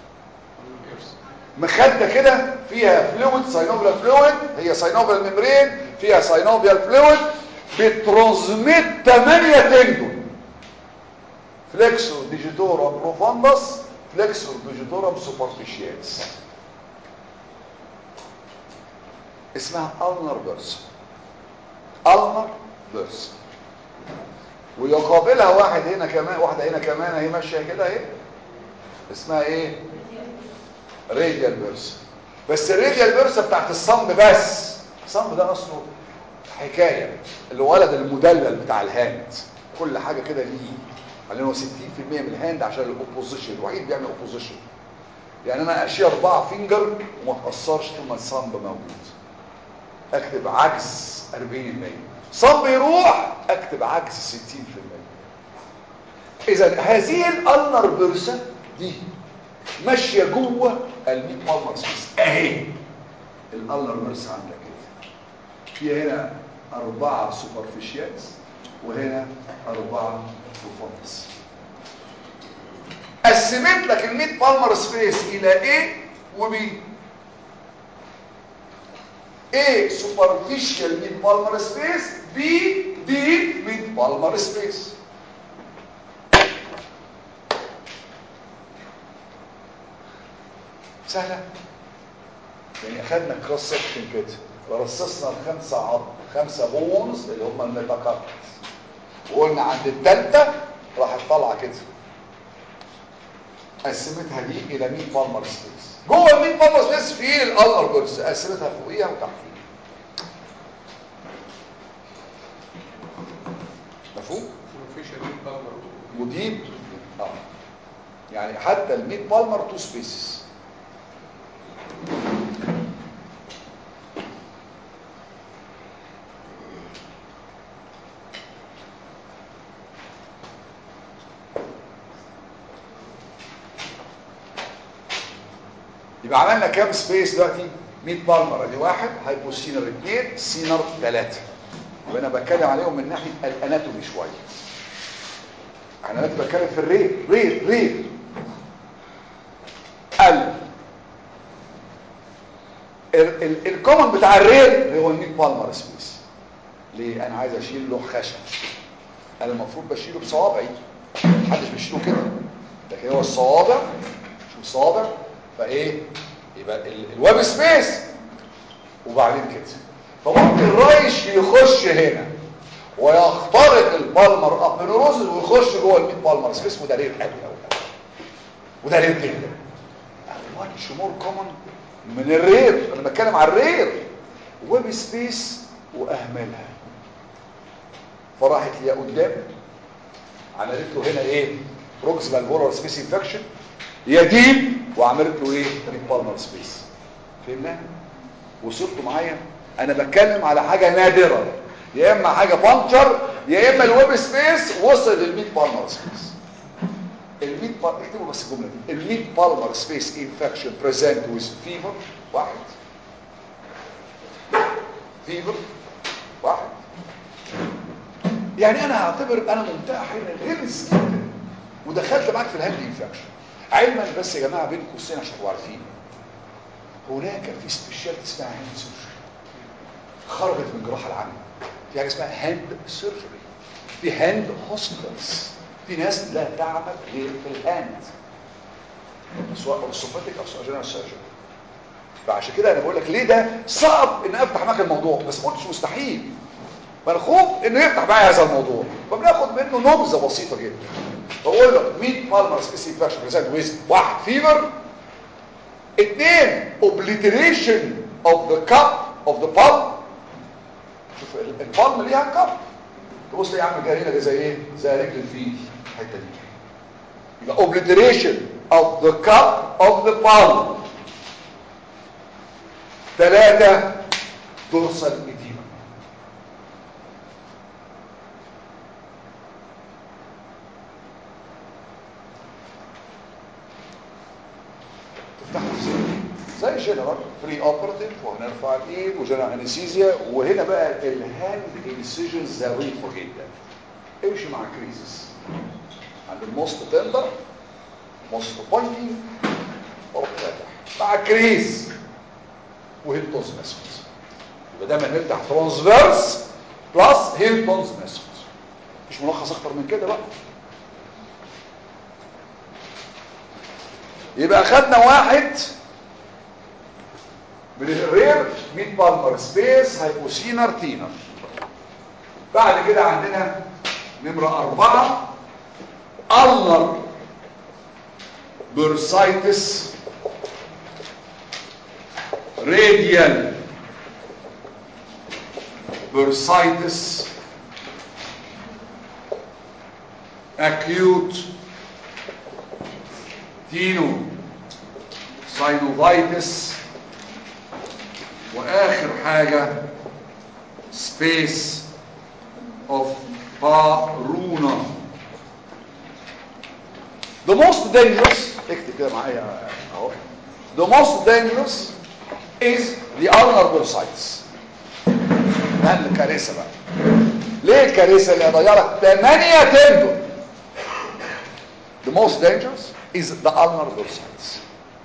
مخده كده فيها فلويد ساينوفيال فلويد هي ساينوفيال ميمبرين فيها ساينوفيال فلويد بترانزميت 8 تندون فليكسور ديجيتورم بروفاندس فليكسور ديجيتورم سوبرفيشيالس اسمها النر بيرس النر بيرس ويقابلها واحد هنا كمان واحده هنا كمان اهي ماشيه كده اهي اسمها ايه راديال بيرس بس الراديال بيرس بتاعت الصمد بس الصمد ده اصله حكايه الولد المدلل بتاع الهاند كل حاجه كده ليه على هو 60% من الهاند عشان الاوبوزيشن الوحيد بيعمل اوبوزيشن يعني انا اشيل اربعه فينجر وما تاثرش طول ما الصمب موجود اكتب عجز 40% صمب يروح اكتب عجز 60% اذا هذه الالنر بيرسه دي ماشيه جوه الميت بالمر سبيس اهي الالنر بيرسه عندك كده في هنا اربعه سوبرفيشيالز وهنا اربعه بروفونس قسمت لك الميت بالمر سبيس الى A و B A superficial mid palmar space B deep mid palmar space سهلة يعني اخدنا كروس سكشن كده ورصصنا الخمسة عظم خمسة بونز اللي هم الميتاكارت وقلنا عند التالتة راحت طالعة كده قسمتها دي الى 100 بالمر سبيس جوه ال 100 بالمر سبيس في الالر بيرس قسمتها فوقيها وتحتيها مفهوم وديب اه يعني حتى ال 100 بالمر تو سبيسز يبقى عملنا كام سبيس دلوقتي 100 بالمر ادي واحد هايبوسينر اثنين سينر ثلاثة يبقى انا بتكلم عليهم من ناحيه الاناتومي شويه انا دلوقتي بتكلم في الرير رير رير ال الكومن بتاع الرير هو الميد بالمر سبيس ليه انا عايز اشيل له خشب انا المفروض بشيله بصوابعي محدش بيشيله كده لكن هو الصوابع شوف الصوابع فايه يبقى الويب سبيس وبعدين كده فممكن الرايش يخش هنا ويخترق البالمر ابنوروزز ويخش جوه الميد بالمر سبيس وده رير قوي قوي وده رير جدا ماتش مور كومن من الرير انا بتكلم على الرير ويب سبيس واهملها فراحت لي قدام عملت له هنا ايه بروكسيمال بولار سبيس انفكشن يا ديب وعملت له ايه ميد بالمر سبيس فهمنا وصلتوا معايا انا بتكلم على حاجه نادره يا اما حاجه بانكر يا اما الويب سبيس وصل للميد بالمر سبيس الميد بالمر اكتبوا بس الجمله دي الميد بالمر سبيس انفكشن بريزنت ويز فيفر واحد فيفر واحد يعني انا هعتبر انا ممتاح هنا غلس جدا ودخلت معاك في الهاند انفكشن علما بس يا جماعه بين قوسين عشان تبقوا عارفين هناك في سبيشاليتي اسمها هاند سيرجري خرجت من الجراحه العامه في حاجه اسمها هاند سيرجري في هاند هوسبيتالز في ناس لا تعمل غير في الهاند سواء اورثوبيديك او جنرال سيرجري فعشان كده انا بقول لك ليه ده صعب ان افتح معاك الموضوع بس ما قلتش مستحيل ملخوف انه يفتح معايا هذا الموضوع فبناخد منه نبذه بسيطه جدا بقول لك 100 بالمر سبيس انفكشن بريزنت ويز واحد فيفر اثنين اوبليتريشن اوف ذا كاب اوف ذا بالم شوف البالم ليها كاب تبص يا عم جارينا زي ايه زي رجل الفيل الحته دي يبقى اوبليتريشن اوف ذا كاب اوف ذا بالم ثلاثه دورسال اديما تفتحوا ازاي زي جنرال فري اوبراتيف وهنرفع الايد وجنرال انستيزيا وهنا بقى الهاند انسيجنز ظريفه جدا امشي مع كريزس عند الموست تندر موست بوينتنج او فاتح مع كريز وهيلتونز ميثود يبقى دايما نفتح ترانسفيرس بلس هيلتونز ميثود مش ملخص اكتر من كده بقى يبقى خدنا واحد من الرير 100 بالمر سبيس هايبوسينر تينر بعد كده عندنا نمرة أربعة ألنر بورسايتس راديال بورسايتس acute تينو ساينوفايتس واخر حاجة space of بارونا the most dangerous اكتب كده معايا اهو the most dangerous is the ulnar bursitis ده الكارثة بقى ليه الكارثة اللي هيضيع لك 8 تندون the most dangerous is the ulnar bursitis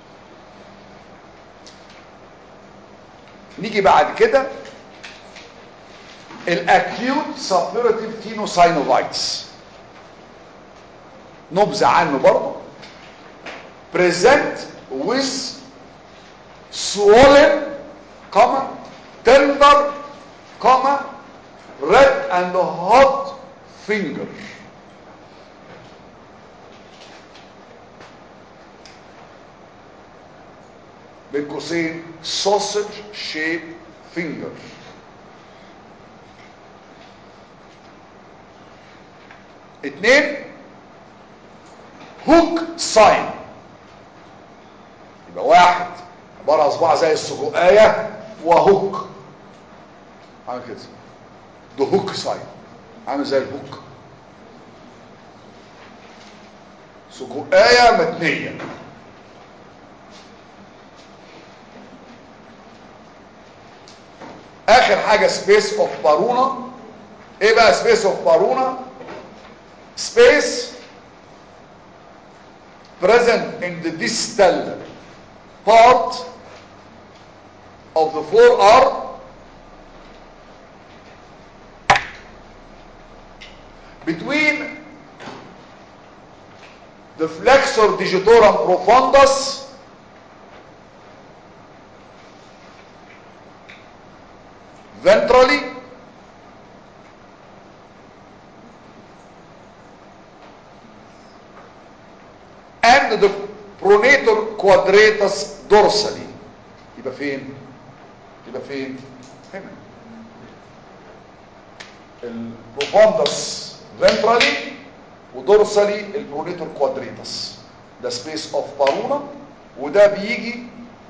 نيجي بعد كده الاكيوت سبيرتيف تينوساينوفايتس نبذة عنه برضه present with swollen comma tender comma red and hot finger بين قوسين sausage shaped finger اتنين هوك ساين يبقى واحد عبارة اصبع زي السجقاية وهوك عامل كده ده هوك ساين عامل زي الهوك سجقاية متنية اخر حاجة سبيس اوف بارونا ايه بقى سبيس اوف بارونا سبيس present in the distal part of the forearm between the flexor digitorum profundus ventrally and the pronator quadratus dorsally يبقى فين يبقى فين هنا البروفوندس ventrally ودورسالي البرونيتور كوادريتس ده سبيس اوف بارونا وده بيجي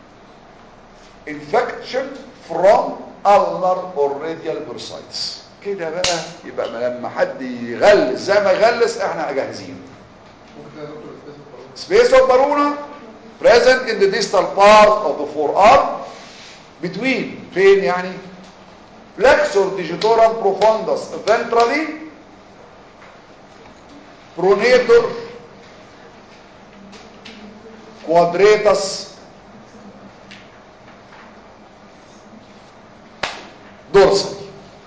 infection from ulnar or radial bursitis كده بقى يبقى لما حد يغلس زي ما يغلس احنا جاهزين ممكن يا دكتور سبيس space اوف of baruna present in the distal part of the forearm between فين يعني flexor digitorum profundus ventrally pronator quadratus dorsal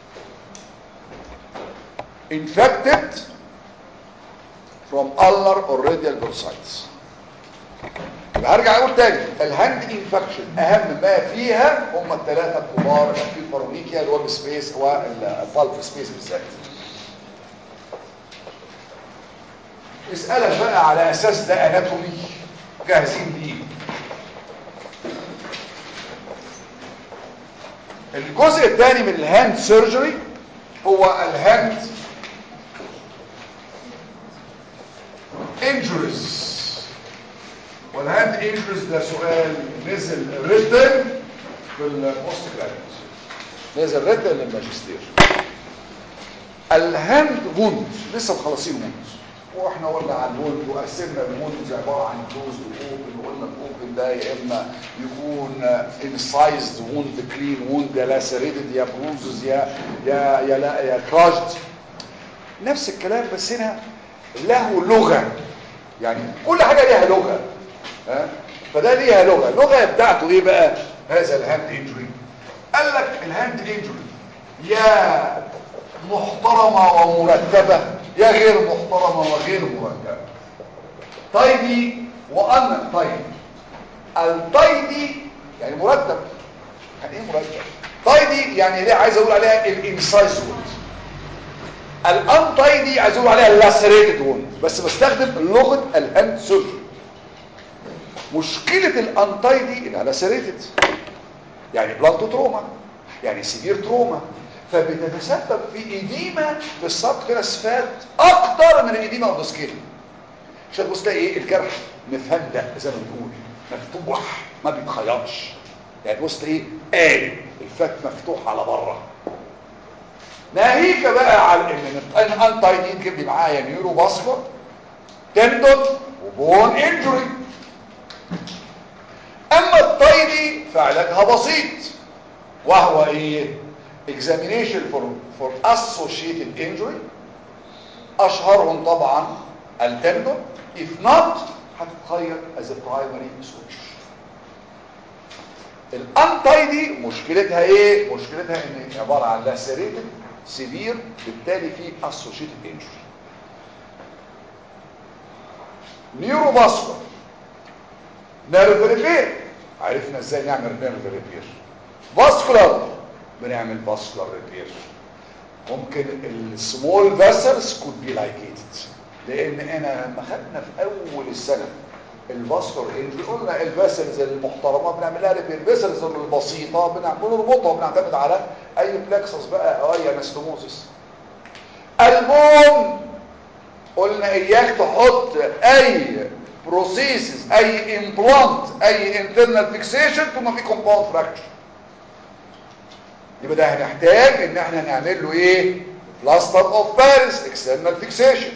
infected from ulnar or radial bursitis يبقى هرجع اقول تاني الهاند انفكشن اهم ما فيها هم الثلاثه الكبار في البارونيكيا الويب سبيس والبالف سبيس بالذات اسالك بقى على اساس ده اناتومي جاهزين ليه الجزء الثاني من الهاند سيرجري هو الهاند انجريز والهاند انجريز ده سؤال نزل ريتن في البوست جراديويت نزل ريتن للماجستير الهاند ووند لسه مخلصين ووند واحنا قلنا عن الوند وقسمنا الوند عباره عن كلوز اوبن وقلنا الاوبن ده يا اما يكون انسايزد ووند كلين ووند يا لاسريتد يا بروزز يا يا يا لا يا كراجد نفس الكلام بس هنا له لغه يعني كل حاجه ليها لغه ها فده ليها لغه اللغه بتاعته ايه بقى هذا الهاند انجري قال لك الهاند انجري يا محترمه ومرتبه يا غير محترمه وغير مرتبه تايدي وان تايدي التايدي يعني مرتب يعني ايه مرتب تايدي يعني ليه عايز اقول عليها الانسايز وود الان تايدي عايز اقول عليها اللاسريتد وود بس بستخدم لغه الهاند سيرجري مشكلة الانتايدي انها لاسريتد يعني بلانتو تروما يعني سيفير تروما فبتتسبب في إديمة في السبكرس فات أكتر من الإديمة أوف سكين عشان تبص تلاقي إيه الجرح مفندق زي ما بنقول مفتوح ما بيتخيطش يعني تبص تلاقي قالب الفات مفتوح على بره ناهيك بقى على ان الانتايدي يمكن دي معايا نيورو باسكر تندون وبون انجري اما التايدي فعلاجها بسيط وهو ايه examination for for associated injury اشهرهم طبعا التندون if not هتتخيط as a primary solution الانتايدي مشكلتها ايه مشكلتها ان عباره عن lacerated severe بالتالي في associated injury نيوروفاسكولار نيرف ريبير عرفنا ازاي نعمل نيرف ريبير فاسكولار بنعمل فاسكولار ريبير ممكن السمول فاسلز كود بي لايكيتد لان انا لما خدنا في اول السنه الفاسكولار انجري قلنا الفاسلز المحترمه بنعمل لها ريبير فاسلز البسيطه بنربطها بنعتمد على اي بلكسس بقى او اي انستوموزس البون قلنا اياك تحط اي بروسيسز اي امبلانت اي انترنال فيكسيشن ثم في كومباوند فراكشر يبقى ده هنحتاج ان احنا نعمل له ايه بلاستر اوف باريس اكسترنال فيكسيشن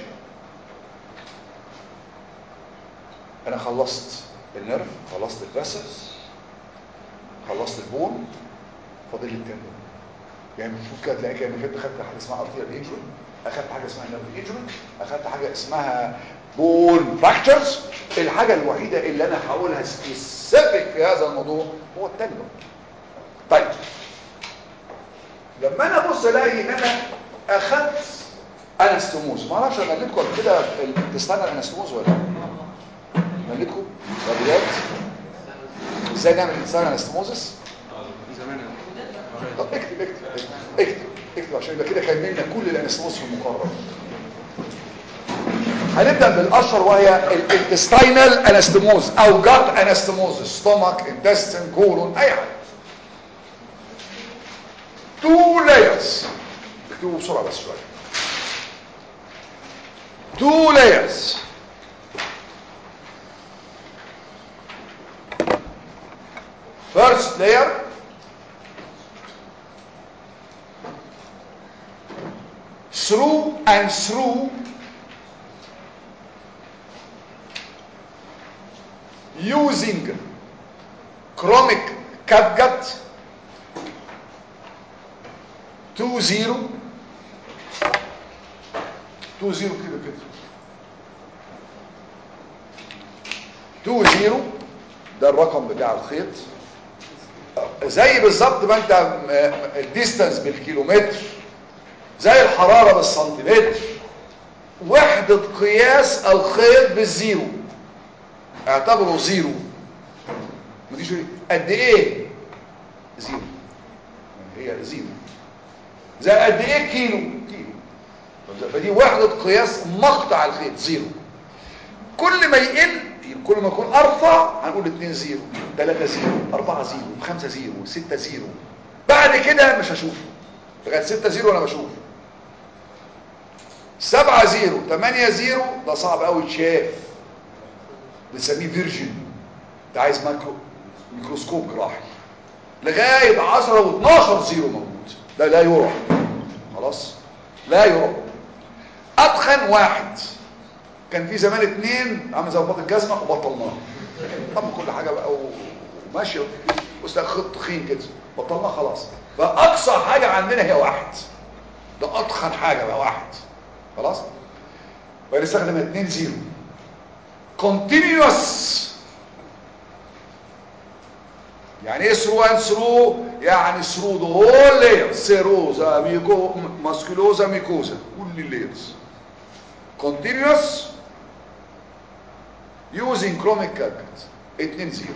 انا خلصت النيرف خلصت الفاسلز خلصت البون فاضل لي التندون يعني المفروض كده تلاقي كان فات اخدت حاجه اسمها ارتيريال انجري اخدت حاجه اسمها نيرف انجري اخدت حاجه اسمها بون فراكتشرز الحاجه الوحيده اللي انا هقولها سبيسيفيك في هذا الموضوع هو التندون طيب لما انا ابص الاقي ان انا اخدت انستوموز ما اعرفش انا مليتكم قبل كده الانتستانال انستوموز ولا لا مليتكم رياضيات ازاي نعمل انتستانال انستوموزس زمان طب اكتب اكتب اكتب اكتب عشان يبقى كده كملنا كل الانستوموز في المقرر هنبدا بالاشهر وهي الانتستينال انستوموز او جات انستوموز ستومك انتستين كولون اي حاجه تو لايرز اكتبوا بسرعه بس شويه two layers first layer through and through using chromic catgut 2 0 2 0 كده كده 2 0 ده الرقم بتاع الخيط زي بالظبط ما انت الديستانس بالكيلومتر زي الحرارة بالسنتيمتر وحدة قياس الخيط بالزيرو اعتبره زيرو ما تيجي قد ايه زيرو هي زيرو زي قد ايه كيلو كيلو فدي وحدة قياس مقطع الخيط زيرو كل ما يقل كل ما يكون ارفع هنقول 2 زيرو 3 زيرو 4 زيرو 5 زيرو 6 زيرو بعد كده مش هشوفه لغايه 6 زيرو انا بشوفه 7 زيرو 8 زيرو ده صعب قوي يتشاف بنسميه فيرجن ده عايز مايكرو ميكروسكوب جراحي لغايه 10 و12 زيرو موجود ده لا يرى خلاص لا يرى اتخن واحد كان في زمان اتنين عامل زي بطاط الجزمه وبطلناه طب كل حاجه بقى وماشيه واستاذ خط تخين كده بطلناه خلاص فاقصى حاجه عندنا هي واحد ده اتخن حاجه بقى واحد خلاص فنستخدم 2 0 continuous يعني ايه ثرو اند ثرو يعني ثرو ذا هول لاير سيروزا ميكو ماسكولوزا ميكوزا كل اللايرز continuous using chromic calculus 2 0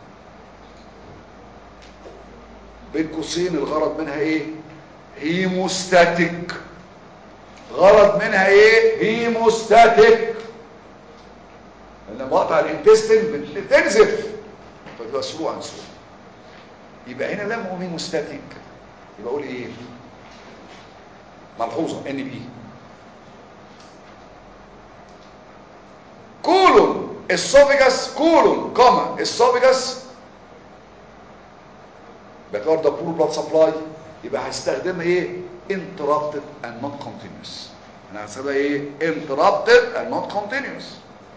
بين قوسين الغرض منها ايه هيموستاتيك غرض منها ايه هيموستاتيك لما بقطع الانتستين بتنزف فتبقى ثرو عن ثرو يبقى هنا لما هو هيموستاتيك يبقى اقول ايه ملحوظه ان بي كولون السوفيجاس كولون كوما السوفيجاس بتور ده بور بلاد سبلاي يبقى هستخدمها ايه interrupted and not continuous انا هسميها ايه interrupted and not continuous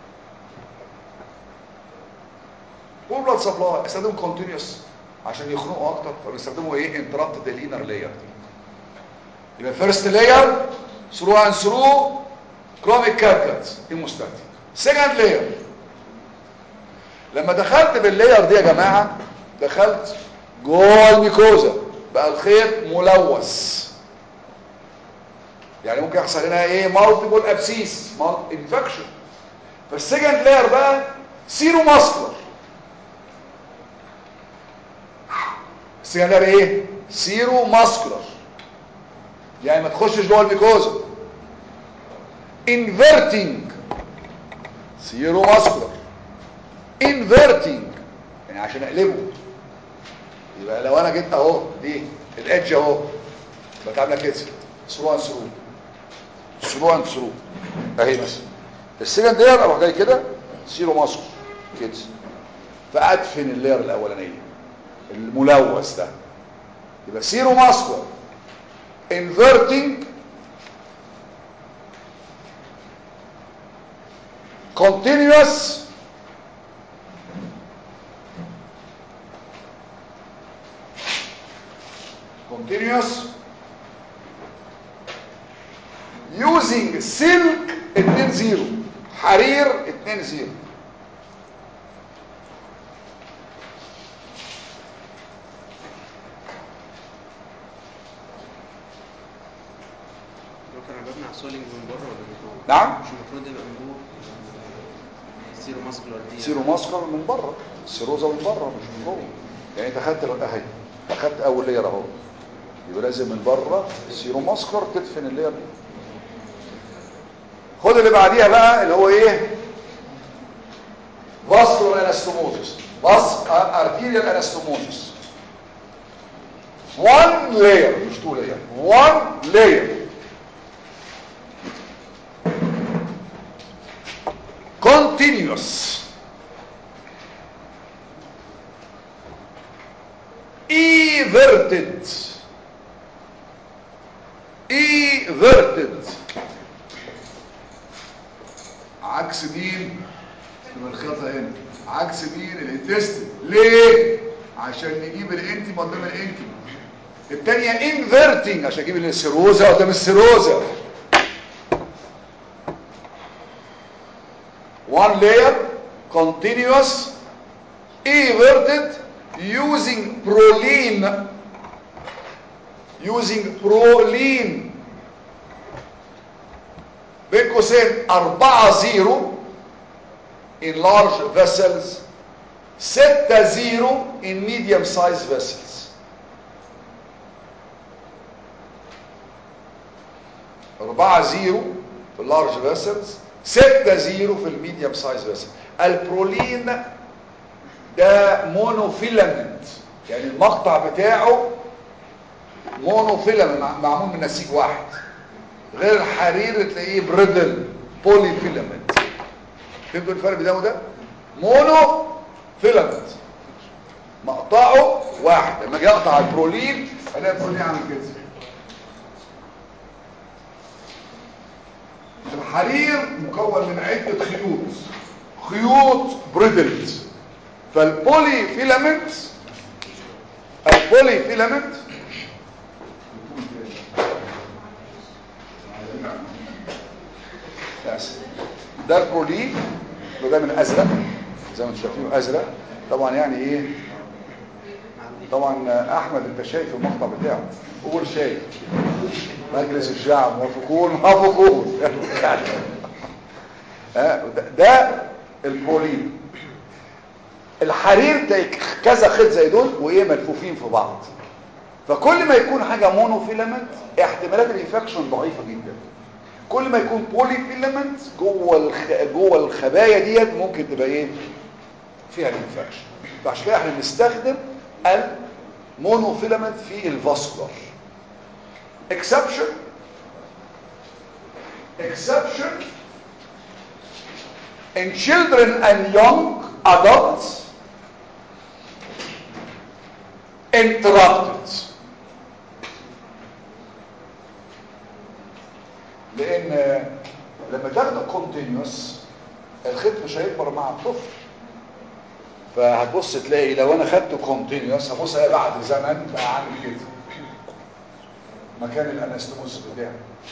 بور بلاد سبلاي استخدمه continuous عشان يخنقوا اكتر فبيستخدموا ايه interrupted الانر لاير يبقى first layer through and through chromic calculus hemostatic second layer لما دخلت باللاير دي يا جماعة دخلت جوه الميكوزا بقى الخيط ملوث يعني ممكن يحصل هنا ايه مالتيبل ابسيس انفكشن فالسكند لاير بقى سيرو ماسكولار السكند لاير ايه سيرو ماسكولار يعني ما تخشش جوه الميكوزا انفيرتنج سيرو ماسكولار انفيرتنج يعني عشان اقلبه يبقى لو انا جيت اهو دي الادج اهو بتعمل كده ثرو ان ثرو ثرو ان ثرو اهي مثلا السكند لاير اروح جاي كده سيرو ماسكولار كده فادفن اللاير الاولانيه الملوث ده يبقى سيرو ماسكولار inverting continuous continuous يوزنج سلك 2 0 حرير 2 0 دكتور انا ببني على السولينج من بره ولا من جوه؟ نعم مش المفروض يبقى من جوه سيرو ماسكولار دي سيرو ماسكر من بره السيروزا من بره مش من جوه يعني انت خدت اهي اخدت اول لير اهو يبقى لازم من بره سيرو ماسكر تدفن اللير دي خد اللي بعديها بقى اللي هو ايه فاسكولار انستوموزس باس ارتيريال انستوموزس one layer مش two layer one layer continuous everted everted عكس مين يبقى الخطأ هنا عكس مين الانتستين ليه عشان نجيب الانتي قدام الانتي الثانيه انفيرتنج عشان اجيب السيروزا قدام السيروزا one layer continuous everted using proline using proline بين قوسين 4 0 in large vessels 6 0 in medium sized vessels 4 0 في اللارج فيسلز 6 0 في الميديوم سايز فيسل البرولين ده مونوفيلامنت يعني المقطع بتاعه مونوفيلامنت معمول من نسيج واحد غير الحرير تلاقيه بريدل بولي فيلامنت فهمتوا الفرق بين ده وده مونو فيلامنت مقطعه واحد لما اجي اقطع البرولين الاقي البرولين عامل كده الحرير مكون من عدة خيوط خيوط بريدلد فالبولي فيلامنت البولي فيلامنت ده البولي ده من ازرق زي ما انتم شايفينه ازرق طبعا يعني ايه طبعا احمد انت شايف المقطع بتاعه قول شايف مجلس الشعب موافقون موافقون ها ده, ده البولين الحرير ده كذا خيط زي دول وايه ملفوفين في بعض فكل ما يكون حاجه مونوفيلامنت احتمالات الانفكشن ضعيفه جدا كل ما يكون بولي فيلامنت جوه الخ... جوه الخبايا ديت ممكن تبقى ايه فيها الانفكشن فعشان كده احنا بنستخدم المونوفيلامنت في الفاسكولار exception exception in children and young adults interrupted لان لما تاخده continuous الخيط مش هيكبر مع الطفل فهتبص تلاقي لو انا خدته continuous هبص الاقي بعد زمن بقى عامل كده مكان الانستموس بتاعه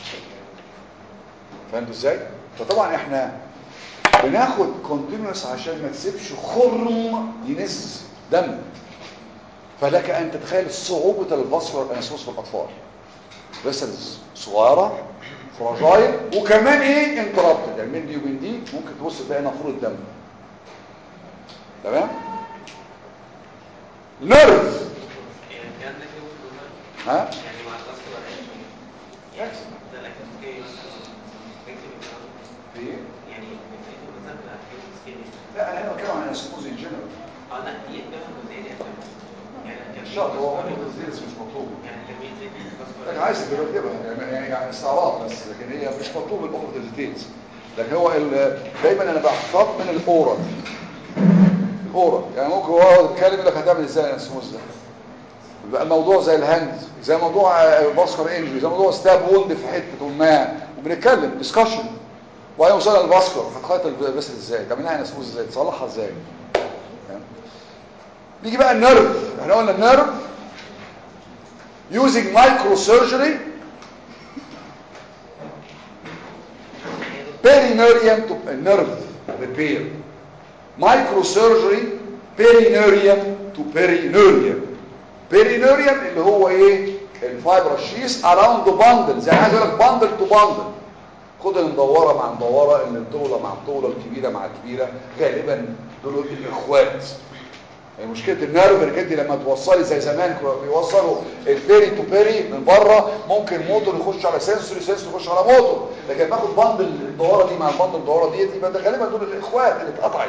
فهمتوا ازاي فطبعا احنا بناخد كونتينوس عشان ما تسيبش خرم ينز دم فلك ان تتخيل صعوبه الفاسكولار انستموس في الاطفال فيسلز صغيره فراجايل وكمان ايه انترابتد يعني من دي ومن دي ممكن تبص تلاقي نافوره دم تمام نيرف يعني الكلام ده كده في الجمل. ها يعني مع الأصل ولا إيه؟ يعني ده الأكيد كي نكتب الكلام في ايه يعني نكتب مثلا في الأكيد سكيل لا انا هنا بتكلم عن انستموس ان جنرال اه لا دي الكلام الجزئية دي أفهم يعني كان مش شرط هو ممكن تدرس مش مطلوب يعني كمية زيت بس لكن عايز ترتبها يعني يعني استعراض بس لكن هي مش مطلوب الاوفر ديتيلز لكن هو ال- دايما انا بحفظ من الاورال الاورال يعني ممكن هو بيتكلم يقول لك هتعمل ازاي الانسموز ده بقى الموضوع زي الهاند زي موضوع باسكر انجري زي موضوع ستاب ووند في حته ما وبنتكلم ديسكشن وبعدين وصلنا للباسكر هتخيط البسل ازاي تعملها انسموز ازاي تصلحها ازاي تمام؟ نيجي بقى النيرف احنا قلنا النيرف using microsurgery perineuриum to nerve repair microsurgery perineuриum to perineuриum perineuриum اللي هو ايه الفايبر شيس around the bundles يعني عايز اقول لك bundle to bundle خد المدوره مع المدوره اللي الطوله مع الطوله الكبيره مع الكبيره غالبا دول الاخوات يعني مشكله النيرف انك انت لما توصلي زي زمان كانوا بيوصلوا البيري تو بيري من بره ممكن موتور يخش على سنسوري سنسوري يخش على موتور لكن باخد بندل الدواره دي مع البندل الدواره دي يبقى ده غالبا دول الاخوات اللي اتقطعت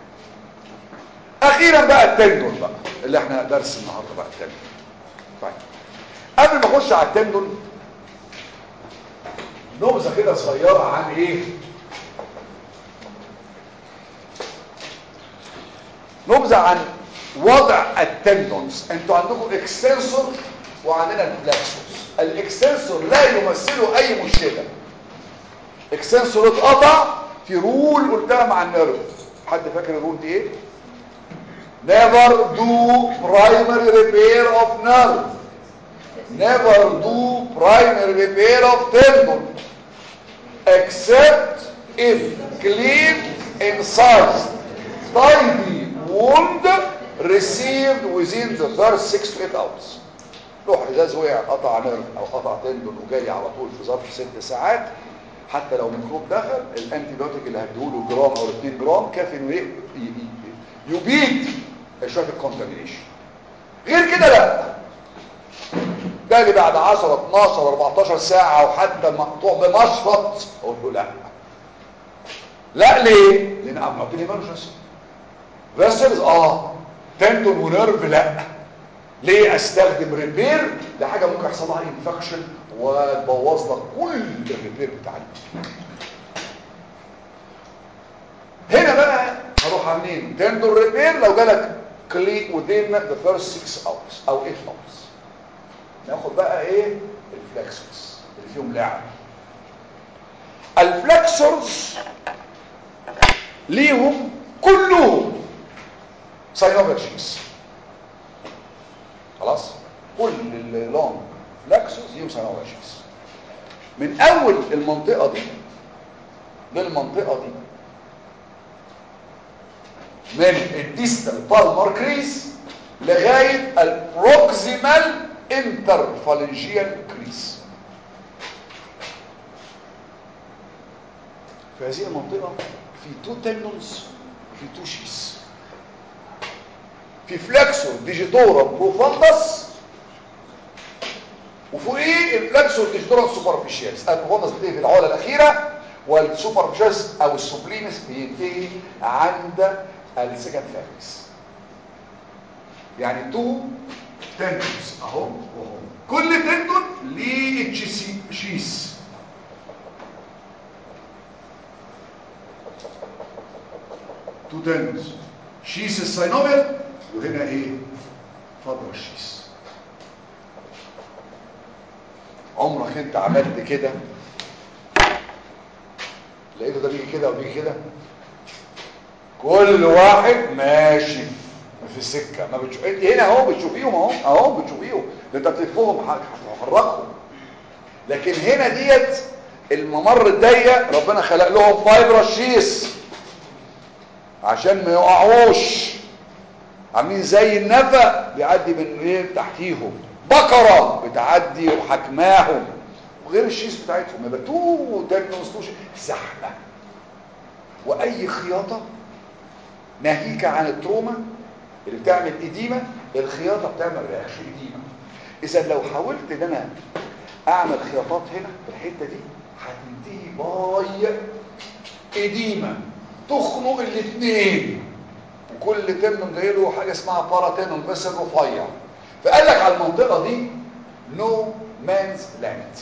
اخيرا بقى التندون بقى اللي احنا درس النهارده بقى التندون طيب قبل ما اخش على التندون نبذه كده صغيره عن ايه نبذه عن وضع التندونز انتوا عندكم اكستنسور وعندنا الفلكسورز الاكستنسور لا يمثلوا اي مشكله اكستنسور اتقطع في رول قلتها مع النيرف حد فاكر الرول دي ايه never do primary repair of nerve never do primary repair of tendon except if clean incised tidy wound received within the first 6 to 8 hours روح ازاز وقع قطع نيرف او قطع تندون وجالي على طول في ظرف 6 ساعات حتى لو ميكروب دخل الانتي بايوتيك اللي هديهوله جرام او 2 جرام كافي انه ي- ي- يبيد شويه الكونتامينيشن غير كده لا ده اللي بعد 10 12 14 ساعه وحتى مقطوع بمشفط اقول له لا لا ليه لان ام نوت ايمرجنسي فيسلز اه تندون ونيرف لا ليه استخدم ريبير ده حاجه ممكن يحصل لها انفكشن وتبوظ لك كل الريبير بتاعك هنا بقى هروح عاملين تندون ريبير لو جالك كلي within the first 6 hours او 8 hours ناخد بقى ايه الفلكسورز اللي فيهم لعب الفلكسورز ليهم كلهم ساينوفيل شيس خلاص كل اللونج فلكسورز ليهم ساينوفيل شيس من اول المنطقه دي للمنطقه دي من الديستال بالمر كريس لغايه البروكسيمال انترفالنجيال كريس في هذه المنطقه في تو تندونز في تو شيس في فلكسور ديجيتورا بروفاندس وفوقيه الفلكسور ديجيتورا سوبرفيشيالس البروفاندس بتنتهي في العقله الاخيره والسوبرفيشيالس او السوبلينس بينتهي عند السكند فاركس يعني تو تندونز اهو وهو كل تندون ليه تشيسي شيس تو تندونز شيس الساينوفيل وهنا ايه فضل الشيس عمرك انت عملت كده لقيته ده بيجي كده وبيجي كده كل واحد ماشي في سكه ما بتشوف انت هنا اهو بتشوفيهم اهو اهو بتشوفيهم ده انت بتلفهم هتحركهم لكن هنا ديت الممر الضيق ربنا خلق لهم فايبر شيس عشان ما يقعوش عاملين زي النفق بيعدي من ايه تحتيهم بقره بتعدي وحكماهم وغير الشيس بتاعتهم يبقى تو تنوستوش زحمه واي خياطه ناهيك عن التروما اللي بتعمل اديمه الخياطه بتعمل رياكشن اديمه اذا لو حاولت ان انا اعمل خياطات هنا في الحته دي هتنتهي باي اديمه تخنق الاثنين وكل تندون جاي له حاجه اسمها باراتينون بس الرفيع فقال لك على المنطقه دي نو مانز لاند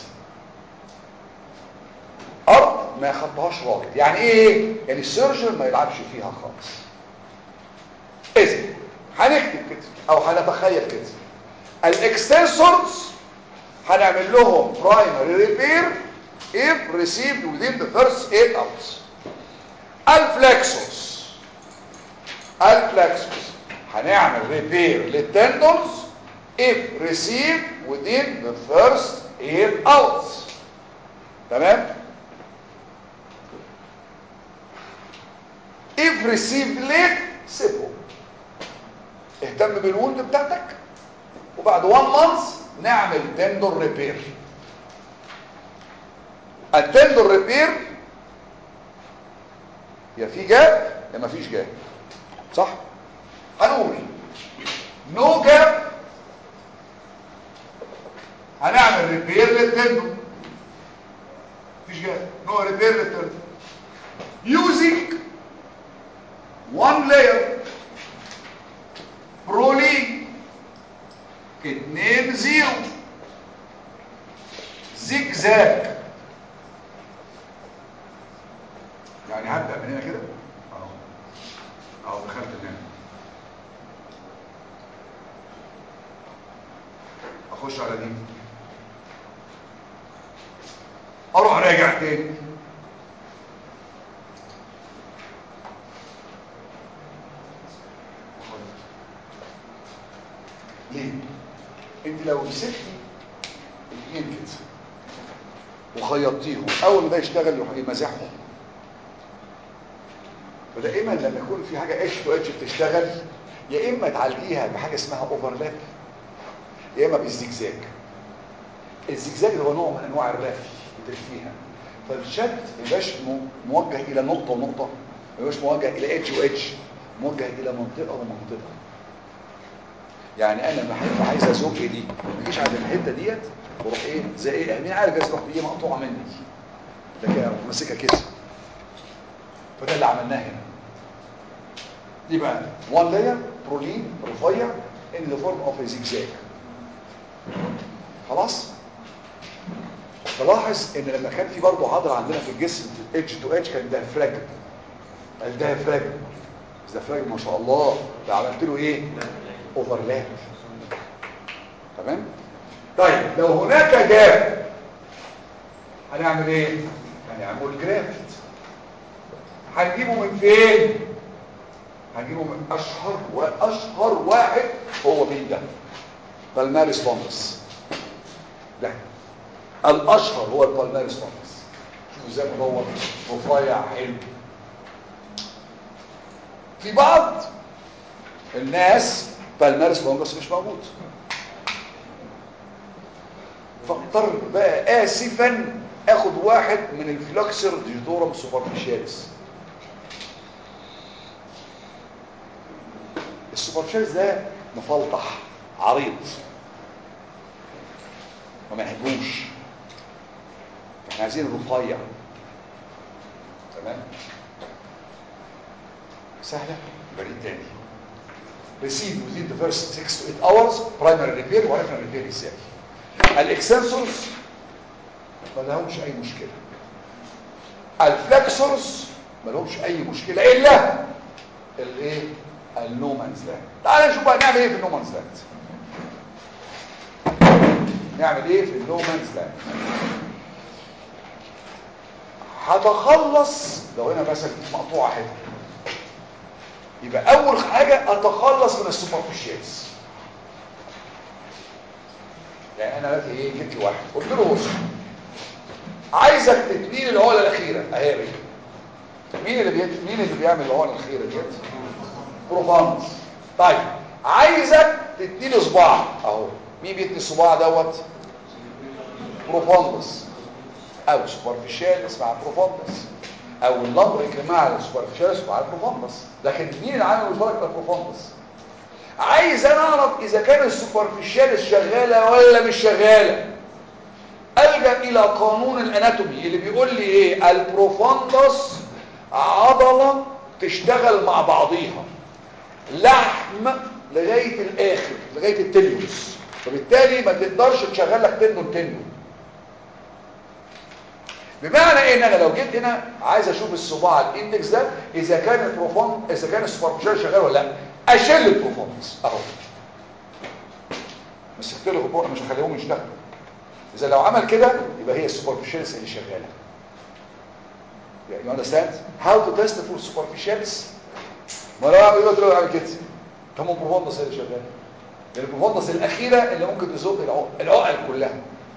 ارض ما يخطهاش راجل يعني ايه يعني السيرجن ما يلعبش فيها خالص اذا هنكتب كده او هنتخيل كده الاكستنسورز هنعمل لهم primary repair if received within the first 8 hours الفلكسوس الفلكسوس هنعمل ريبير للتندونز if received within the first 8 hours تمام if received late سيبه اهتم بالوند بتاعتك وبعد 1 مانث نعمل تندر ريبير التندر ريبير يا في جاب يا ما فيش جاب صح هنقول نو جاب هنعمل ريبير للتندر مفيش جاب نو ريبير للتندر using one layer برولين اتنين زيرو زيجزاج يعني هبدأ من هنا كده اهو اهو دخلت من هنا اخش على دي اروح راجع تاني ليه انت لو مسكتي الاثنين كده وخيطتيهم اول ما ده يشتغل يروح يمسحهم فدائما لما يكون في حاجه اتش تو اتش بتشتغل يا اما تعالجيها بحاجه اسمها اوفرلاب يا اما بالزجزاج الزجزاج ده هو نوع من انواع الرفي بترفيها فالشد ما يبقاش موجه الى نقطه ونقطه ما يبقاش موجه الى اتش واتش موجه الى منطقه ومنطقه يعني انا لما هبقى عايز ازق دي ما اجيش عند الحته ديت واروح ايه زي ايه مين عارف جاز تروح دي مقطوعه مني لكن انا ماسكها كده فده اللي عملناه هنا دي بقى وان لاير برولين رفيع ان ذا فورم اوف زيجزاج خلاص تلاحظ ان لما كان في برضه عضله عندنا في الجسم اتش تو اتش كان ده فراجم ده فراجم ده فراجم ما شاء الله ده عملت له ايه اوفرلاب تمام طيب لو هناك جاب هنعمل ايه هنعمل جرافت هنجيبه من فين هنجيبه من اشهر واشهر واحد هو مين ده بالمارس فونس ده الاشهر هو البالمارس فونس شوفوا ازاي مدور رفيع حلو في بعض الناس بالمارس فونس مش موجود فاضطر بقى اسفا اخد واحد من الفلوكسر ديجيتورم سوبرفيشاليس السوبرفيشاليس ده مفلطح عريض وما يحبوش احنا عايزين رفيع تمام سهله بريد تاني receive within the first 6 to 8 hours primary repair وعرفنا الريبير ازاي الاكسنسورز ما لهمش اي مشكله الفلكسورز ما لهمش اي مشكله الا الايه النومانز لاند تعال نشوف بقى نعمل ايه في النومانز لاند نعمل ايه في النومانز لاند هتخلص لو هنا مثلا مقطوعه حته يبقى اول حاجه اتخلص من السوبرفيشالز يعني انا دلوقتي ايه جبت لي واحد قلت له بص عايزك تتنين العقله الاخيره اهي يا مين اللي بيت... مين اللي بيعمل العقله الاخيره ديت بروفانس طيب عايزك تتنين صباع اهو مين بيتني الصباع دوت بروفاندس او سوبرفيشال اسمها بروفاندس او اللمبريك مع السوبرفيشال اسمها بروفاندس لكن مين اللي عامل مشترك البروفاندس عايز انا اعرف اذا كان السوبرفيشال شغاله ولا مش شغاله الجا الى قانون الاناتومي اللي بيقول لي ايه البروفاندس عضله تشتغل مع بعضيها لحم لغايه الاخر لغايه التليوس فبالتالي ما تقدرش تشغل لك تندون تندون بمعنى ايه ان انا لو جيت هنا عايز اشوف الصباع الاندكس ده اذا كان البروفاند اذا كان السوبرفيشال شغال ولا لا اشيل البروفاندس اهو مسكت له البوق مش هخليهم يشتغلوا اذا لو عمل كده يبقى هي السوبرفيشالز اللي شغاله يعني you understand how to test for superficials ما لو عمل يقول له اعمل كده طب البروفاندس اللي شغاله لان البروفاندس الاخيره اللي ممكن تزق العقل العقل كلها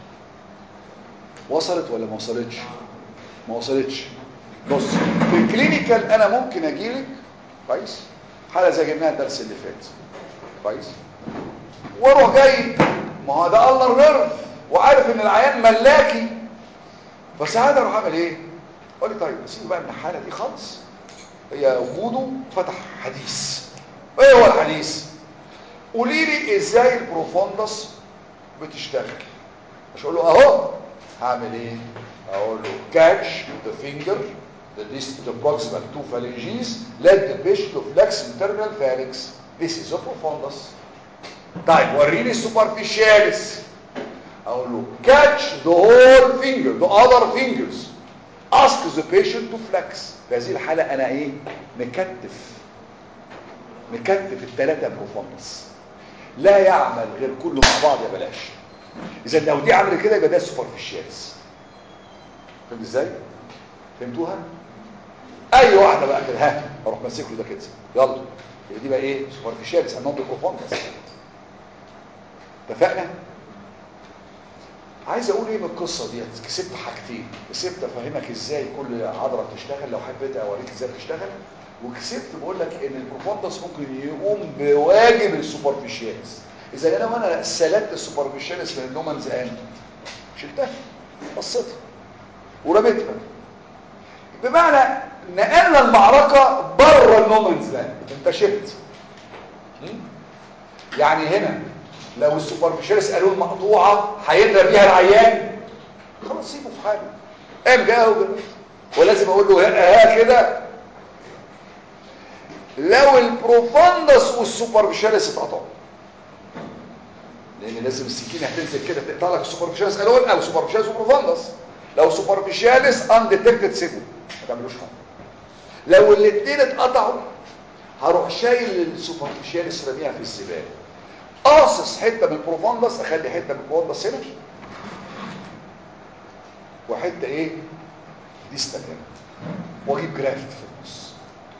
وصلت ولا ما وصلتش ما وصلتش بص في الكلينيكال انا ممكن اجيلك كويس حاله زي جبناها الدرس اللي فات كويس واروح جاي ما هو ده الله نيرف وعارف ان العيان ملاكي فساعات اروح اعمل ايه اقول لي طيب سيبه بقى من الحاله دي خالص هي وجوده فتح حديث ايه هو الحديث قولي لي ازاي البروفوندس بتشتغل مش اقول له اهو هعمل ايه اقول له catch the finger the distant proximal two phalanges let the patient to flex internal phalanx this is a profundus طيب وريني السوبرفيشاليس اقول له catch the whole finger the other fingers ask the patient to flex في هذه الحالة انا ايه مكتف مكتف الثلاثة بروفوندس لا يعمل غير كله مع بعض يا بلاش اذا لو دي عمل كده يبقى ده سوبرفيشاليس فهمت ازاي فهمتوها اي واحده بقى كده ها اروح ماسك له ده كده يلا يبقى دي بقى ايه سوبرفيشاليس انهم بروفوندس اتفقنا عايز اقول ايه من القصه دي كسبت حاجتين كسبت افهمك ازاي كل عضله بتشتغل لو حبيت اوريك ازاي بتشتغل وكسبت بقول لك ان البروفوندس ممكن يقوم بواجب السوبرفيشاليس اذا انا وانا سلبت السوبرفيشاليس من اللومنز اند شلتها قصتها ورميتها بمعنى نقلنا المعركه بره اللومنز لاند انت شلت يعني هنا لو السوبرفيشاليس قالوا مقطوعه هيقدر بيها العيان خلاص سيبه في حاله قام جاي اهو دلوقتي ولازم اقول له ها كده لو البروفوندس والسوبرفيشاليس اتقطعوا لان لازم السكينه هتنزل كده تقطع لك السوبرفيشاليس قالوا او سوبرفيشاليس وبروفوندس لو سوبرفيشاليس انديتكتد سيبه ما تعملوش حاجه لو الاثنين اتقطعوا هروح شايل السوبرفيشاليس رميها في الزباله قاصص حته من البروفوندس اخلي حته من البروفوندس هنا وحته ايه ديستال هنا واجيب جرافت في النص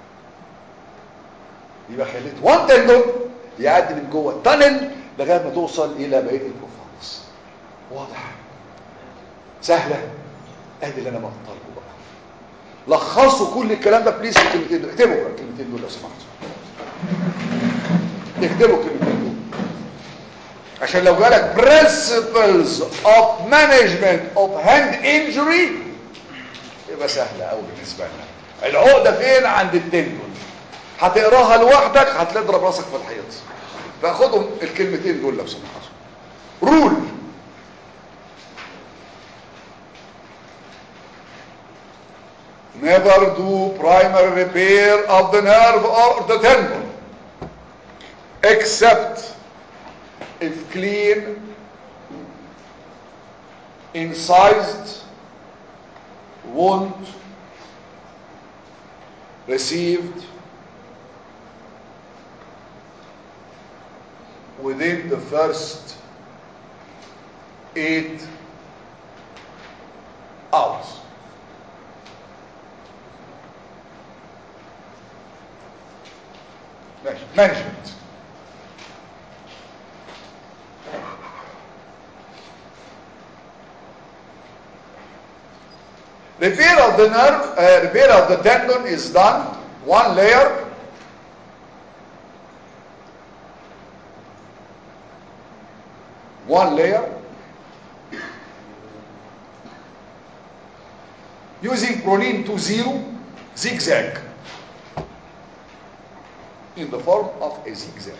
يبقى خليت وان تندون يعدي من جوه التانل لغايه ما توصل الى بقيه البروفوندس واضح سهله ادي اللي انا بطلبه بقى لخصوا كل الكلام ده بليز في الكلمتين دول اكتبوا الكلمتين دول لو سمحتوا اكتبوا الكلمتين دول عشان لو جالك principles of management of hand injury يبقى سهلة قوي بالنسبة لنا العقدة فين عند التندون هتقراها لوحدك هتلاقي تضرب راسك في الحيط فاخدهم الكلمتين دول لو سمحتوا رول never do primary repair of the nerve or the tendon except if clean incised wound received within the first eight hours ماشي management Repair of the nerve, uh, repair of the tendon is done one layer one layer using proline to zero zigzag in the form of a zigzag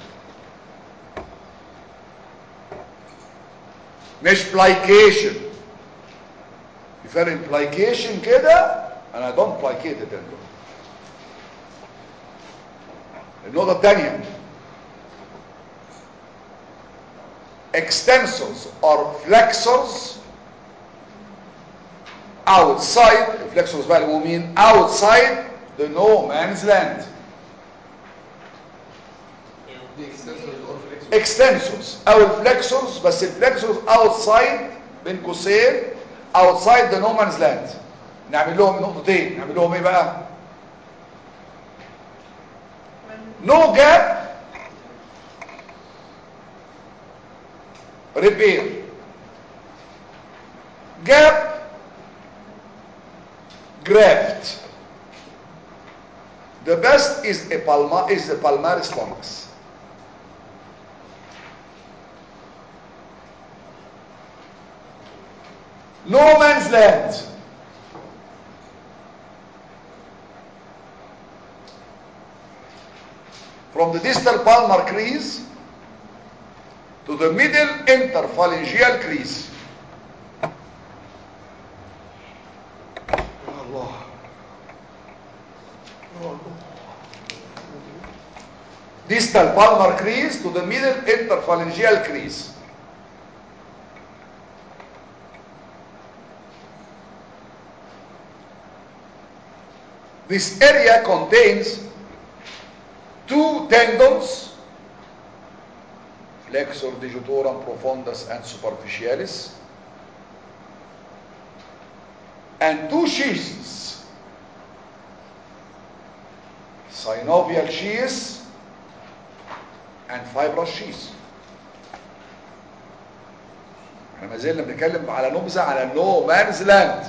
مش plication يفرق plication كده انا don't plicate it tendon النقطة الثانية extensors or flexors outside flexors بقى اللي مين outside the no man's land دي اكستنسور اور فليكس extensors او الفلexors بس الفلexors outside بين قوسين outside the no man's land نعمل لهم نقطتين نعمل لهم ايه بقى no gap repair gap graft The best is a palma is the palmaris longus. No man's land. From the distal palmar crease to the middle interphalangeal crease. Ya Allah. Ya Allah. Distal palmar crease to the middle interphalangeal crease. This area contains two tendons, flexor digitorum profundus and superficialis, and two sheaths, synovial sheath and fibrous sheath. احنا ما زلنا بنتكلم على نبذه على النو مانز لاند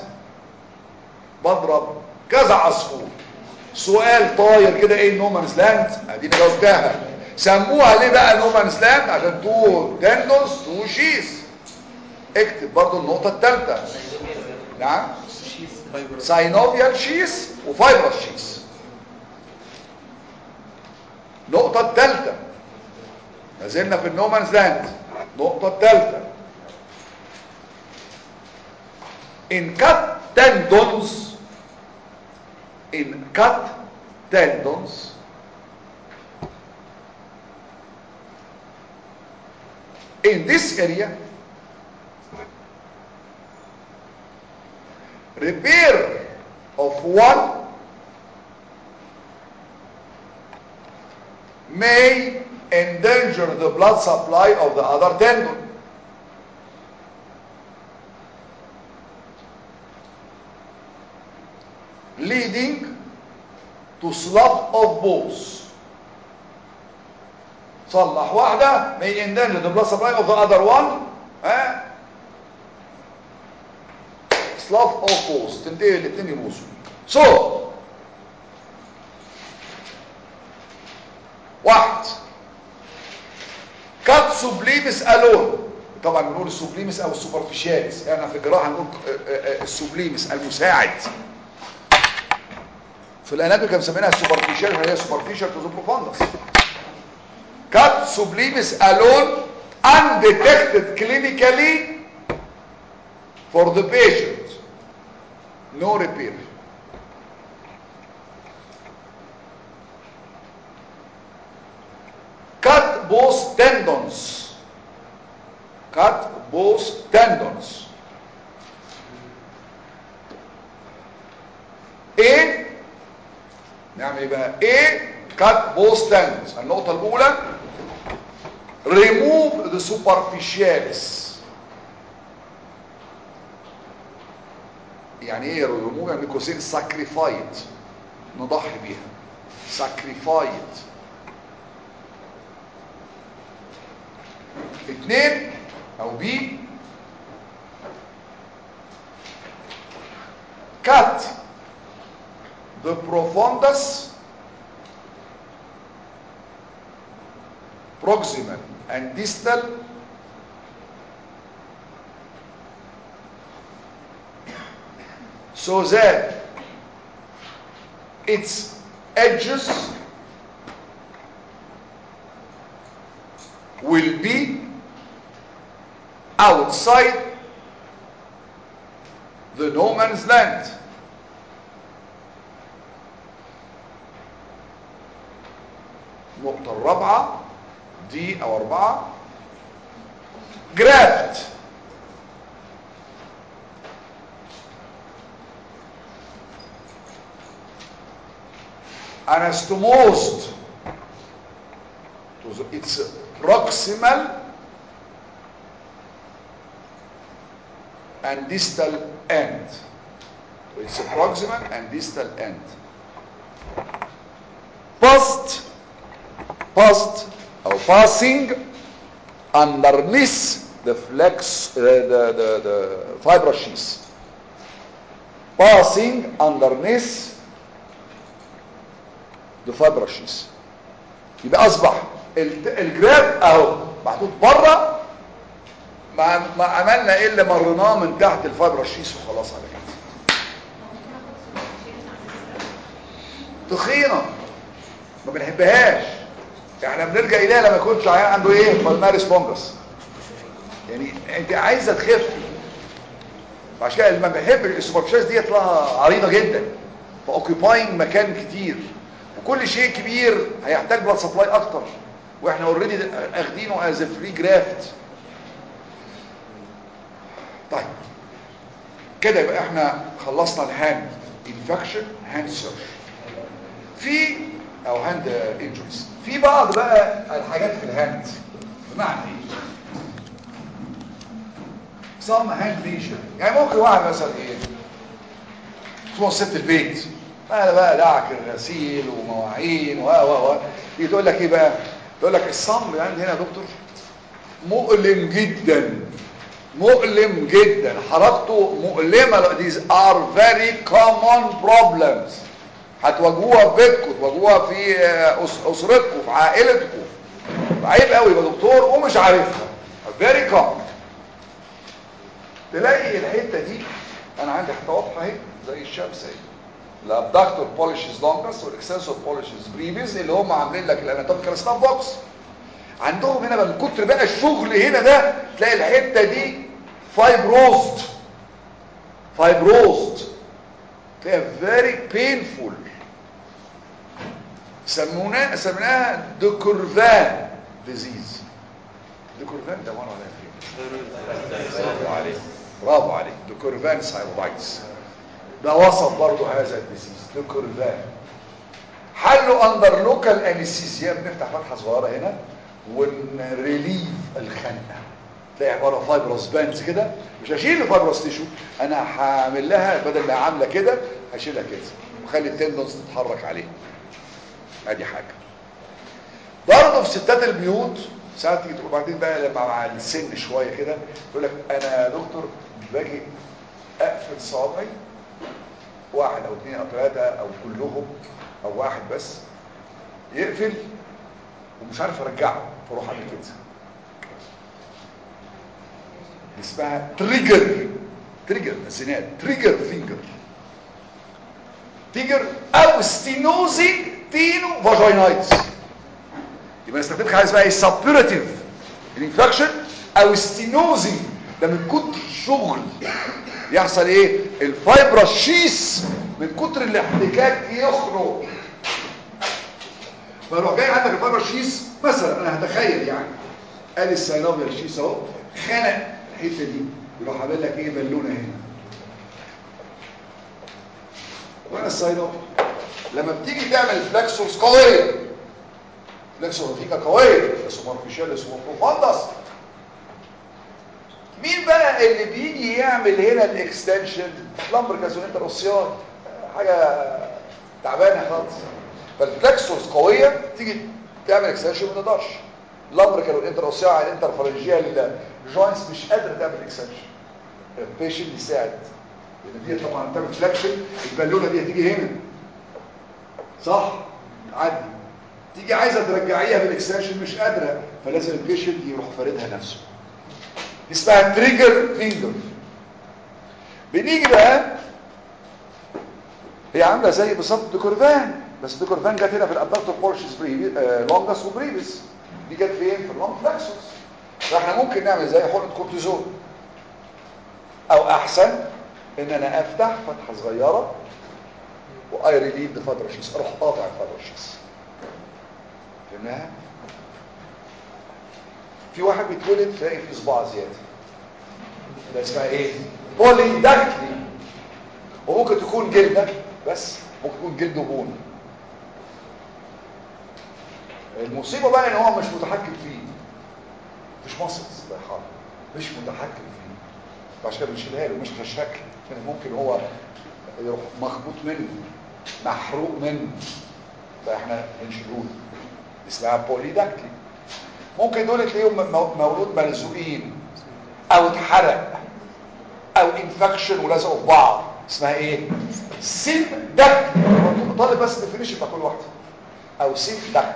بضرب كذا عصفور سؤال طاير كده ايه النو مانز لاند اديني جاوبتها سموها ليه بقى نو مانز لاند عشان تو تندونز تو شيس اكتب برضو النقطه الثالثه نعم ساينوفيال شيس وفايبرس شيس النقطه الثالثه ما زلنا في النو مانز لاند النقطه الثالثه in cut tendons in cut tendons in this area repair of one may endanger the blood supply of the other tendon leading to slough of both صلح واحدة may endanger the blood supply of the other one ها slough of both تنتهي الاثنين يبوظوا so واحد cut sublimis alone طبعا بنقول السوبليمس او السوبرفيشاليس احنا في الجراحه نقول السوبليمس المساعد في الاناتومي كانوا مسمينها السوبرفيشال هي سوبرفيشال تو ذا بروفاندس cut sublimis alone undetected clinically for the patient no repair cut both tendons cut both tendons A نعمل ايه بقى A cut both tendons النقطة الأولى remove the superficialis يعني ايه remove يعني قوسين sacrified نضحي بيها sacrified اتنين او B cut the profundus proximal and distal so that its edges will be outside the no man's land النقطة الرابعة دي او اربعة جرافت anastomosed to the, its proximal and distal end. So it's a proximal and distal end. Past, past or passing underneath the flex, uh, the, the, the fibrous sheath. Passing underneath دي فايبرشيس يبقى اصبح ال- الجراف اهو محطوط بره ما ما عملنا الا مرناه من تحت الفايبرشيس وخلاص على كده تخينه ما بنحبهاش احنا بنلجا اليها لما يكون العيان عنده ايه بالمارس فونجس يعني انت عايزه تخف عشان كده اللي ما بيحب السوبرفيشالز ديت لها عريضه جدا فاوكيباينج مكان كتير وكل شيء كبير هيحتاج بلاد سبلاي اكتر واحنا اوريدي اخدينه از فري جرافت طيب كده يبقى احنا خلصنا الهاند انفكشن هاند سيرش في او هاند انجريز في بعض بقى الحاجات في الهاند بمعنى ايه صام هاند ليجن يعني ممكن واحد مثلا ايه تكون ست البيت انا بقى دعك الغسيل ومواعين و و و تيجي تقول لك ايه بقى تقول لك الصم اللي عندي هنا يا دكتور مؤلم جدا مؤلم جدا حركته مؤلمه these are very common problems هتواجهوها في بيتكم تواجهوها في آه، أس- اسرتكم في عائلتكم عيب قوي يبقى دكتور ومش عارفها very common تلاقي الحته دي انا عندي حته واضحه اهي زي الشمس اهي الابدكتور بوليشز لونجس والاكسنسور بوليشز بريفيس اللي هم عاملين لك الاناتوميكال ستاف بوكس عندهم هنا بقى من كتر بقى الشغل هنا ده تلاقي الحته دي فايبروزد فايبروزد تلاقيها very painful سمونا سميناها ديكورفان ديزيز ديكورفان ده مره ولا فين برافو عليك برافو عليك ديكورفان سايروبايتس ده وصف برضه هذا الديزيز ديكورفان حله اندر لوكال انستيزيا بنفتح فتحه صغيره هنا ونريليف الخنقه تلاقي عباره فايبروس بانز كده مش هشيل الفايبروس تيشو انا هعمل لها بدل ما عامله كده هشيلها كده وخلي التندونز تتحرك عليها ادي حاجه برضه في ستات البيوت ساعات تيجي تقول بعدين بقى لما مع السن شويه كده يقول لك انا يا دكتور باجي اقفل صوابعي واحد او اثنين او ثلاثه او كلهم او واحد بس يقفل ومش عارف ارجعه فاروح اعمل كده دي اسمها تريجر تريجر نسيناها تريجر فينجر تيجر او ستينوزي تينو فاجينايتس يبقى استخدمت حاجه اسمها ايه سبيراتيف انفكشن او ستينوزي ده من كتر الشغل يحصل ايه الفايبرا شيس من كتر الاحتكاك يخرج فلو جاي عندك الفايبر شيس مثلا انا هتخيل يعني ادي السينوفيال شيس اهو خنق الحته دي يروح عامل لك ايه بالونه هنا وانا السينوفيال لما بتيجي تعمل فلكسورز قويه فلكسور فيكا قويه سوبرفيشال اسمه بروفاندس مين بقى اللي بيجي يعمل هنا الاكستنشن لامبر كازونيتر اوسيان حاجه تعبانه خالص فالفلكسورز قويه تيجي تعمل اكستنشن ما تقدرش لامبريكال والانتر اوسيال الانتر فرنجيال الجوينتس مش قادره تعمل اكستنشن البيشنت يساعد لان دي طبعا بتعمل فلكشن البالونه دي هتيجي هنا صح عادي تيجي عايزه ترجعيها بالاكستنشن مش قادره فلازم البيشنت يروح فاردها نفسه اسمها تريجر فينجر بنيجي بقى هي عامله زي بالظبط ديكورفان بس ديكورفان جت هنا في الابدكتور بورشز بريفي آه لونجس وبريفيس دي جت فين في اللونج فلكسوس فاحنا ممكن نعمل زي حقنه كورتيزون او احسن ان انا افتح فتحه صغيره واي ريليف ذا فادرشيس اروح قاطع الفادرشيس فهمناها في واحد بيتولد تلاقي فيه صباع زياده ده اسمها ايه بوليداكتلي وممكن تكون جلده بس ممكن تكون جلد بون المصيبه بقى ان هو مش متحكم فيه مش مصل الله يرحمه مش متحكم فيه فعشان كده بنشيلها له مش كشكل يعني ممكن هو يروح مخبوط منه محروق منه فاحنا بنشيله له اسمها بوليداكتلي ممكن دول تلاقيهم مولود ملزوقين او اتحرق او انفكشن ولزقوا في بعض اسمها ايه سين داكتلي طالب بس ديفينيشن بتاع كل واحده او سين داكت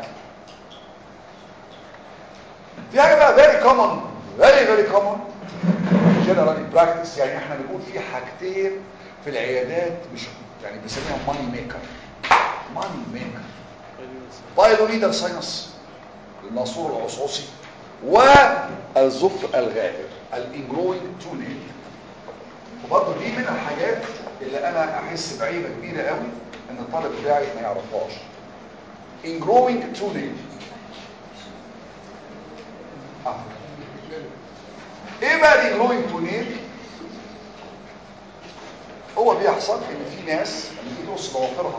في حاجه بقى فيري كومن فيري فيري كومن جنرال براكتس يعني احنا بنقول في حاجتين في العيادات مش يعني بنسميهم ماني ميكر ماني ميكر بايلوميدر ساينس الناسور العصعصي والزفر الغائر الانجروينج تونيل وبرضه دي من الحاجات اللي انا احس بعيبه كبيره قوي ان الطالب بتاعي ما يعرفهاش انجروينج تونيل آه. ايه بقى الانجروينج تونيل هو بيحصل ان في ناس لما تيجي تقص ضوافرها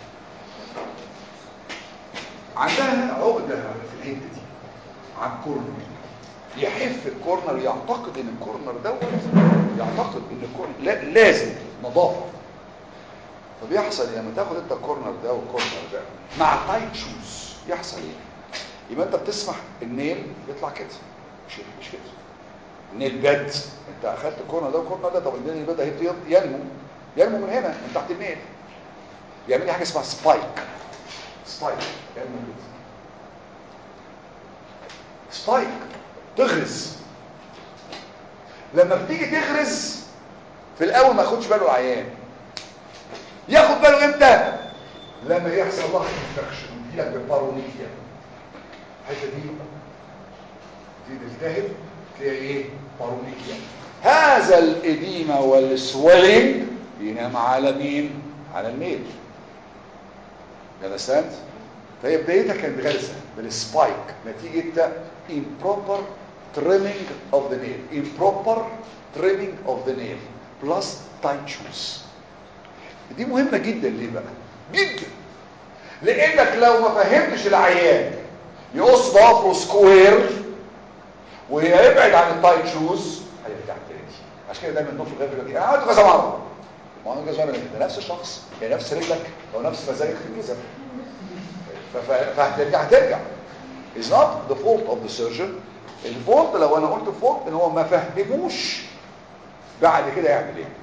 عندها عقده في الحته دي على الكورنر يحف الكورنر يعتقد ان الكورنر دوت يعتقد ان الكورنر لا لازم نظافه فبيحصل لما تاخد انت الكورنر ده والكورنر ده مع تايت شوز يحصل ايه يبقى انت بتسمح النيل يطلع كده مش مش كده النيل باد انت اخدت الكورنر ده والكورنر ده طب النيل بدا هيبتدي ينمو ينمو من هنا من تحت النيل بيعمل لي حاجه اسمها سبايك سبايك ينمو كده سبايك تغرز لما بتيجي تغرز في الاول ما ياخدش باله العيان ياخد باله امتى لما يحصل لها انفكشن يجيلك بالبارونيكيا الحته دي دي تلتهب تلاقي ايه بارونيكيا هذا الاديمه والسويلنج ينام على مين على النيل understand فهي بدايتها كانت غرزه بالسبايك نتيجه improper trimming of the nail improper trimming of the nail plus tight shoes دي مهمه جدا ليه بقى جدا لانك لو ما فهمتش العيان يقص ضوافره سكوير ويبعد عن التايت شوز هيرجع تاني عشان كده دايما النص الغير يقول لك انا عملته كذا مره ما هو كذا مره ده نفس الشخص هي نفس رجلك او نفس مزاجك في الجزم فهترجع هترجع is not the fault of the surgeon الفولت لو انا قلت فولت ان هو ما فهموش بعد كده يعمل ايه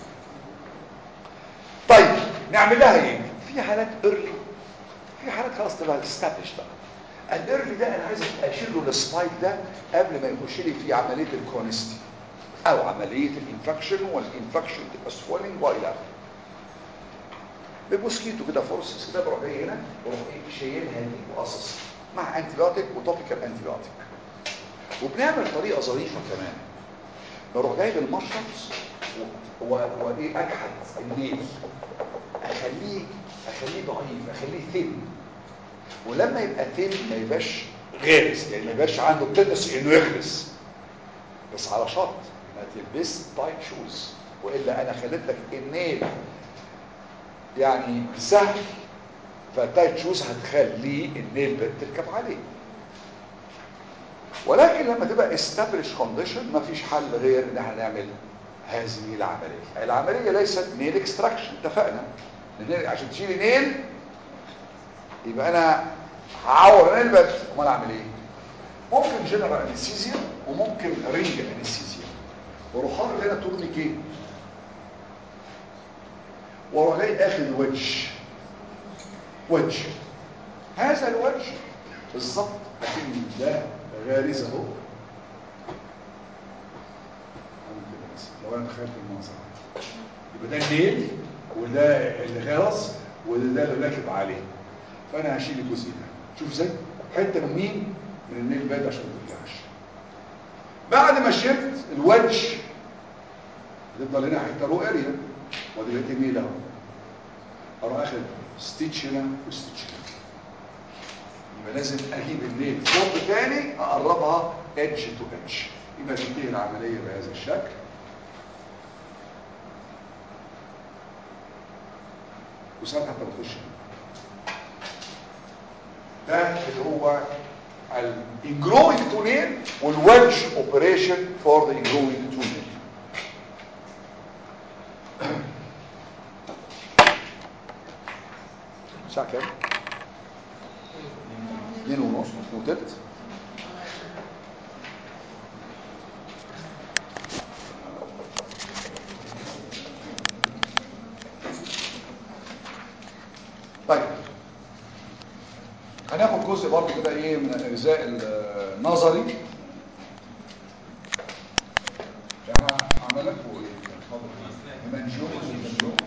طيب نعمل لها ايه في حالات ايرلي في حالات خلاص تبقى استابلش بقى الايرلي ده انا عايز اشيل له السبايك ده قبل ما يخش لي في عمليه الكرونستي او عمليه الانفكشن والانفكشن تبقى سويلنج والى اخره بموسكيتو كده فرص كده بروح جاي هنا واروح ايه شايلها دي وقصص مع انتيبيوتيك وتوبيكال انتيبيوتيك وبنعمل طريقه ظريفه كمان بروح جايب المشرط وايه اكحت النيل اخليه اخليه ضعيف اخليه ثين ولما يبقى ثين ما يبقاش غارس يعني ما يبقاش عنده تنس انه يغرس بس على شرط ما تلبس تايت شوز والا انا خليت لك النيل يعني سهل فالتايت شوز هتخليه النيل بيت تركب عليه ولكن لما تبقى استابلش كونديشن مفيش حل غير ان احنا نعمل هذه العمليه العمليه ليست نيل اكستراكشن اتفقنا النيل عشان تشيل نيل يبقى انا هعور نيل بس امال اعمل ايه ممكن جنرال انستيزيا وممكن رينج انستيزيا واروح حاطط هنا تورنيكيه واروح جاي اخد وجه وجه هذا الوجه بالظبط لكن ده غارز اهو لو انا تخيلت المنظر يبقى ده النيل وده اللي غرس وده اللي راكب عليه فانا هشيل الجزء ده شوف ازاي حته من مين من النيل باد عشان ما ترجعش بعد ما شلت الوجه يفضل هنا حته رو اريا وادي بقيت النيل اهو اروح اخد ستيتش هنا وستيتش هنا يبقى لازم اجيب النيل فوق تاني اقربها ايدج تو ايدج يبقى تنتهي العمليه بهذا الشكل وساعات حتى بتخش ده اللي هو الانجروينج تونيل والوجه اوبريشن فور ذا انجروينج تونيل الساعه كام؟ 2 ونص وتلت طيب هناخد جزء برضه كده ايه من الاجزاء النظري احنا عملنا لكم ايه؟ اتفضل. هنا نشوف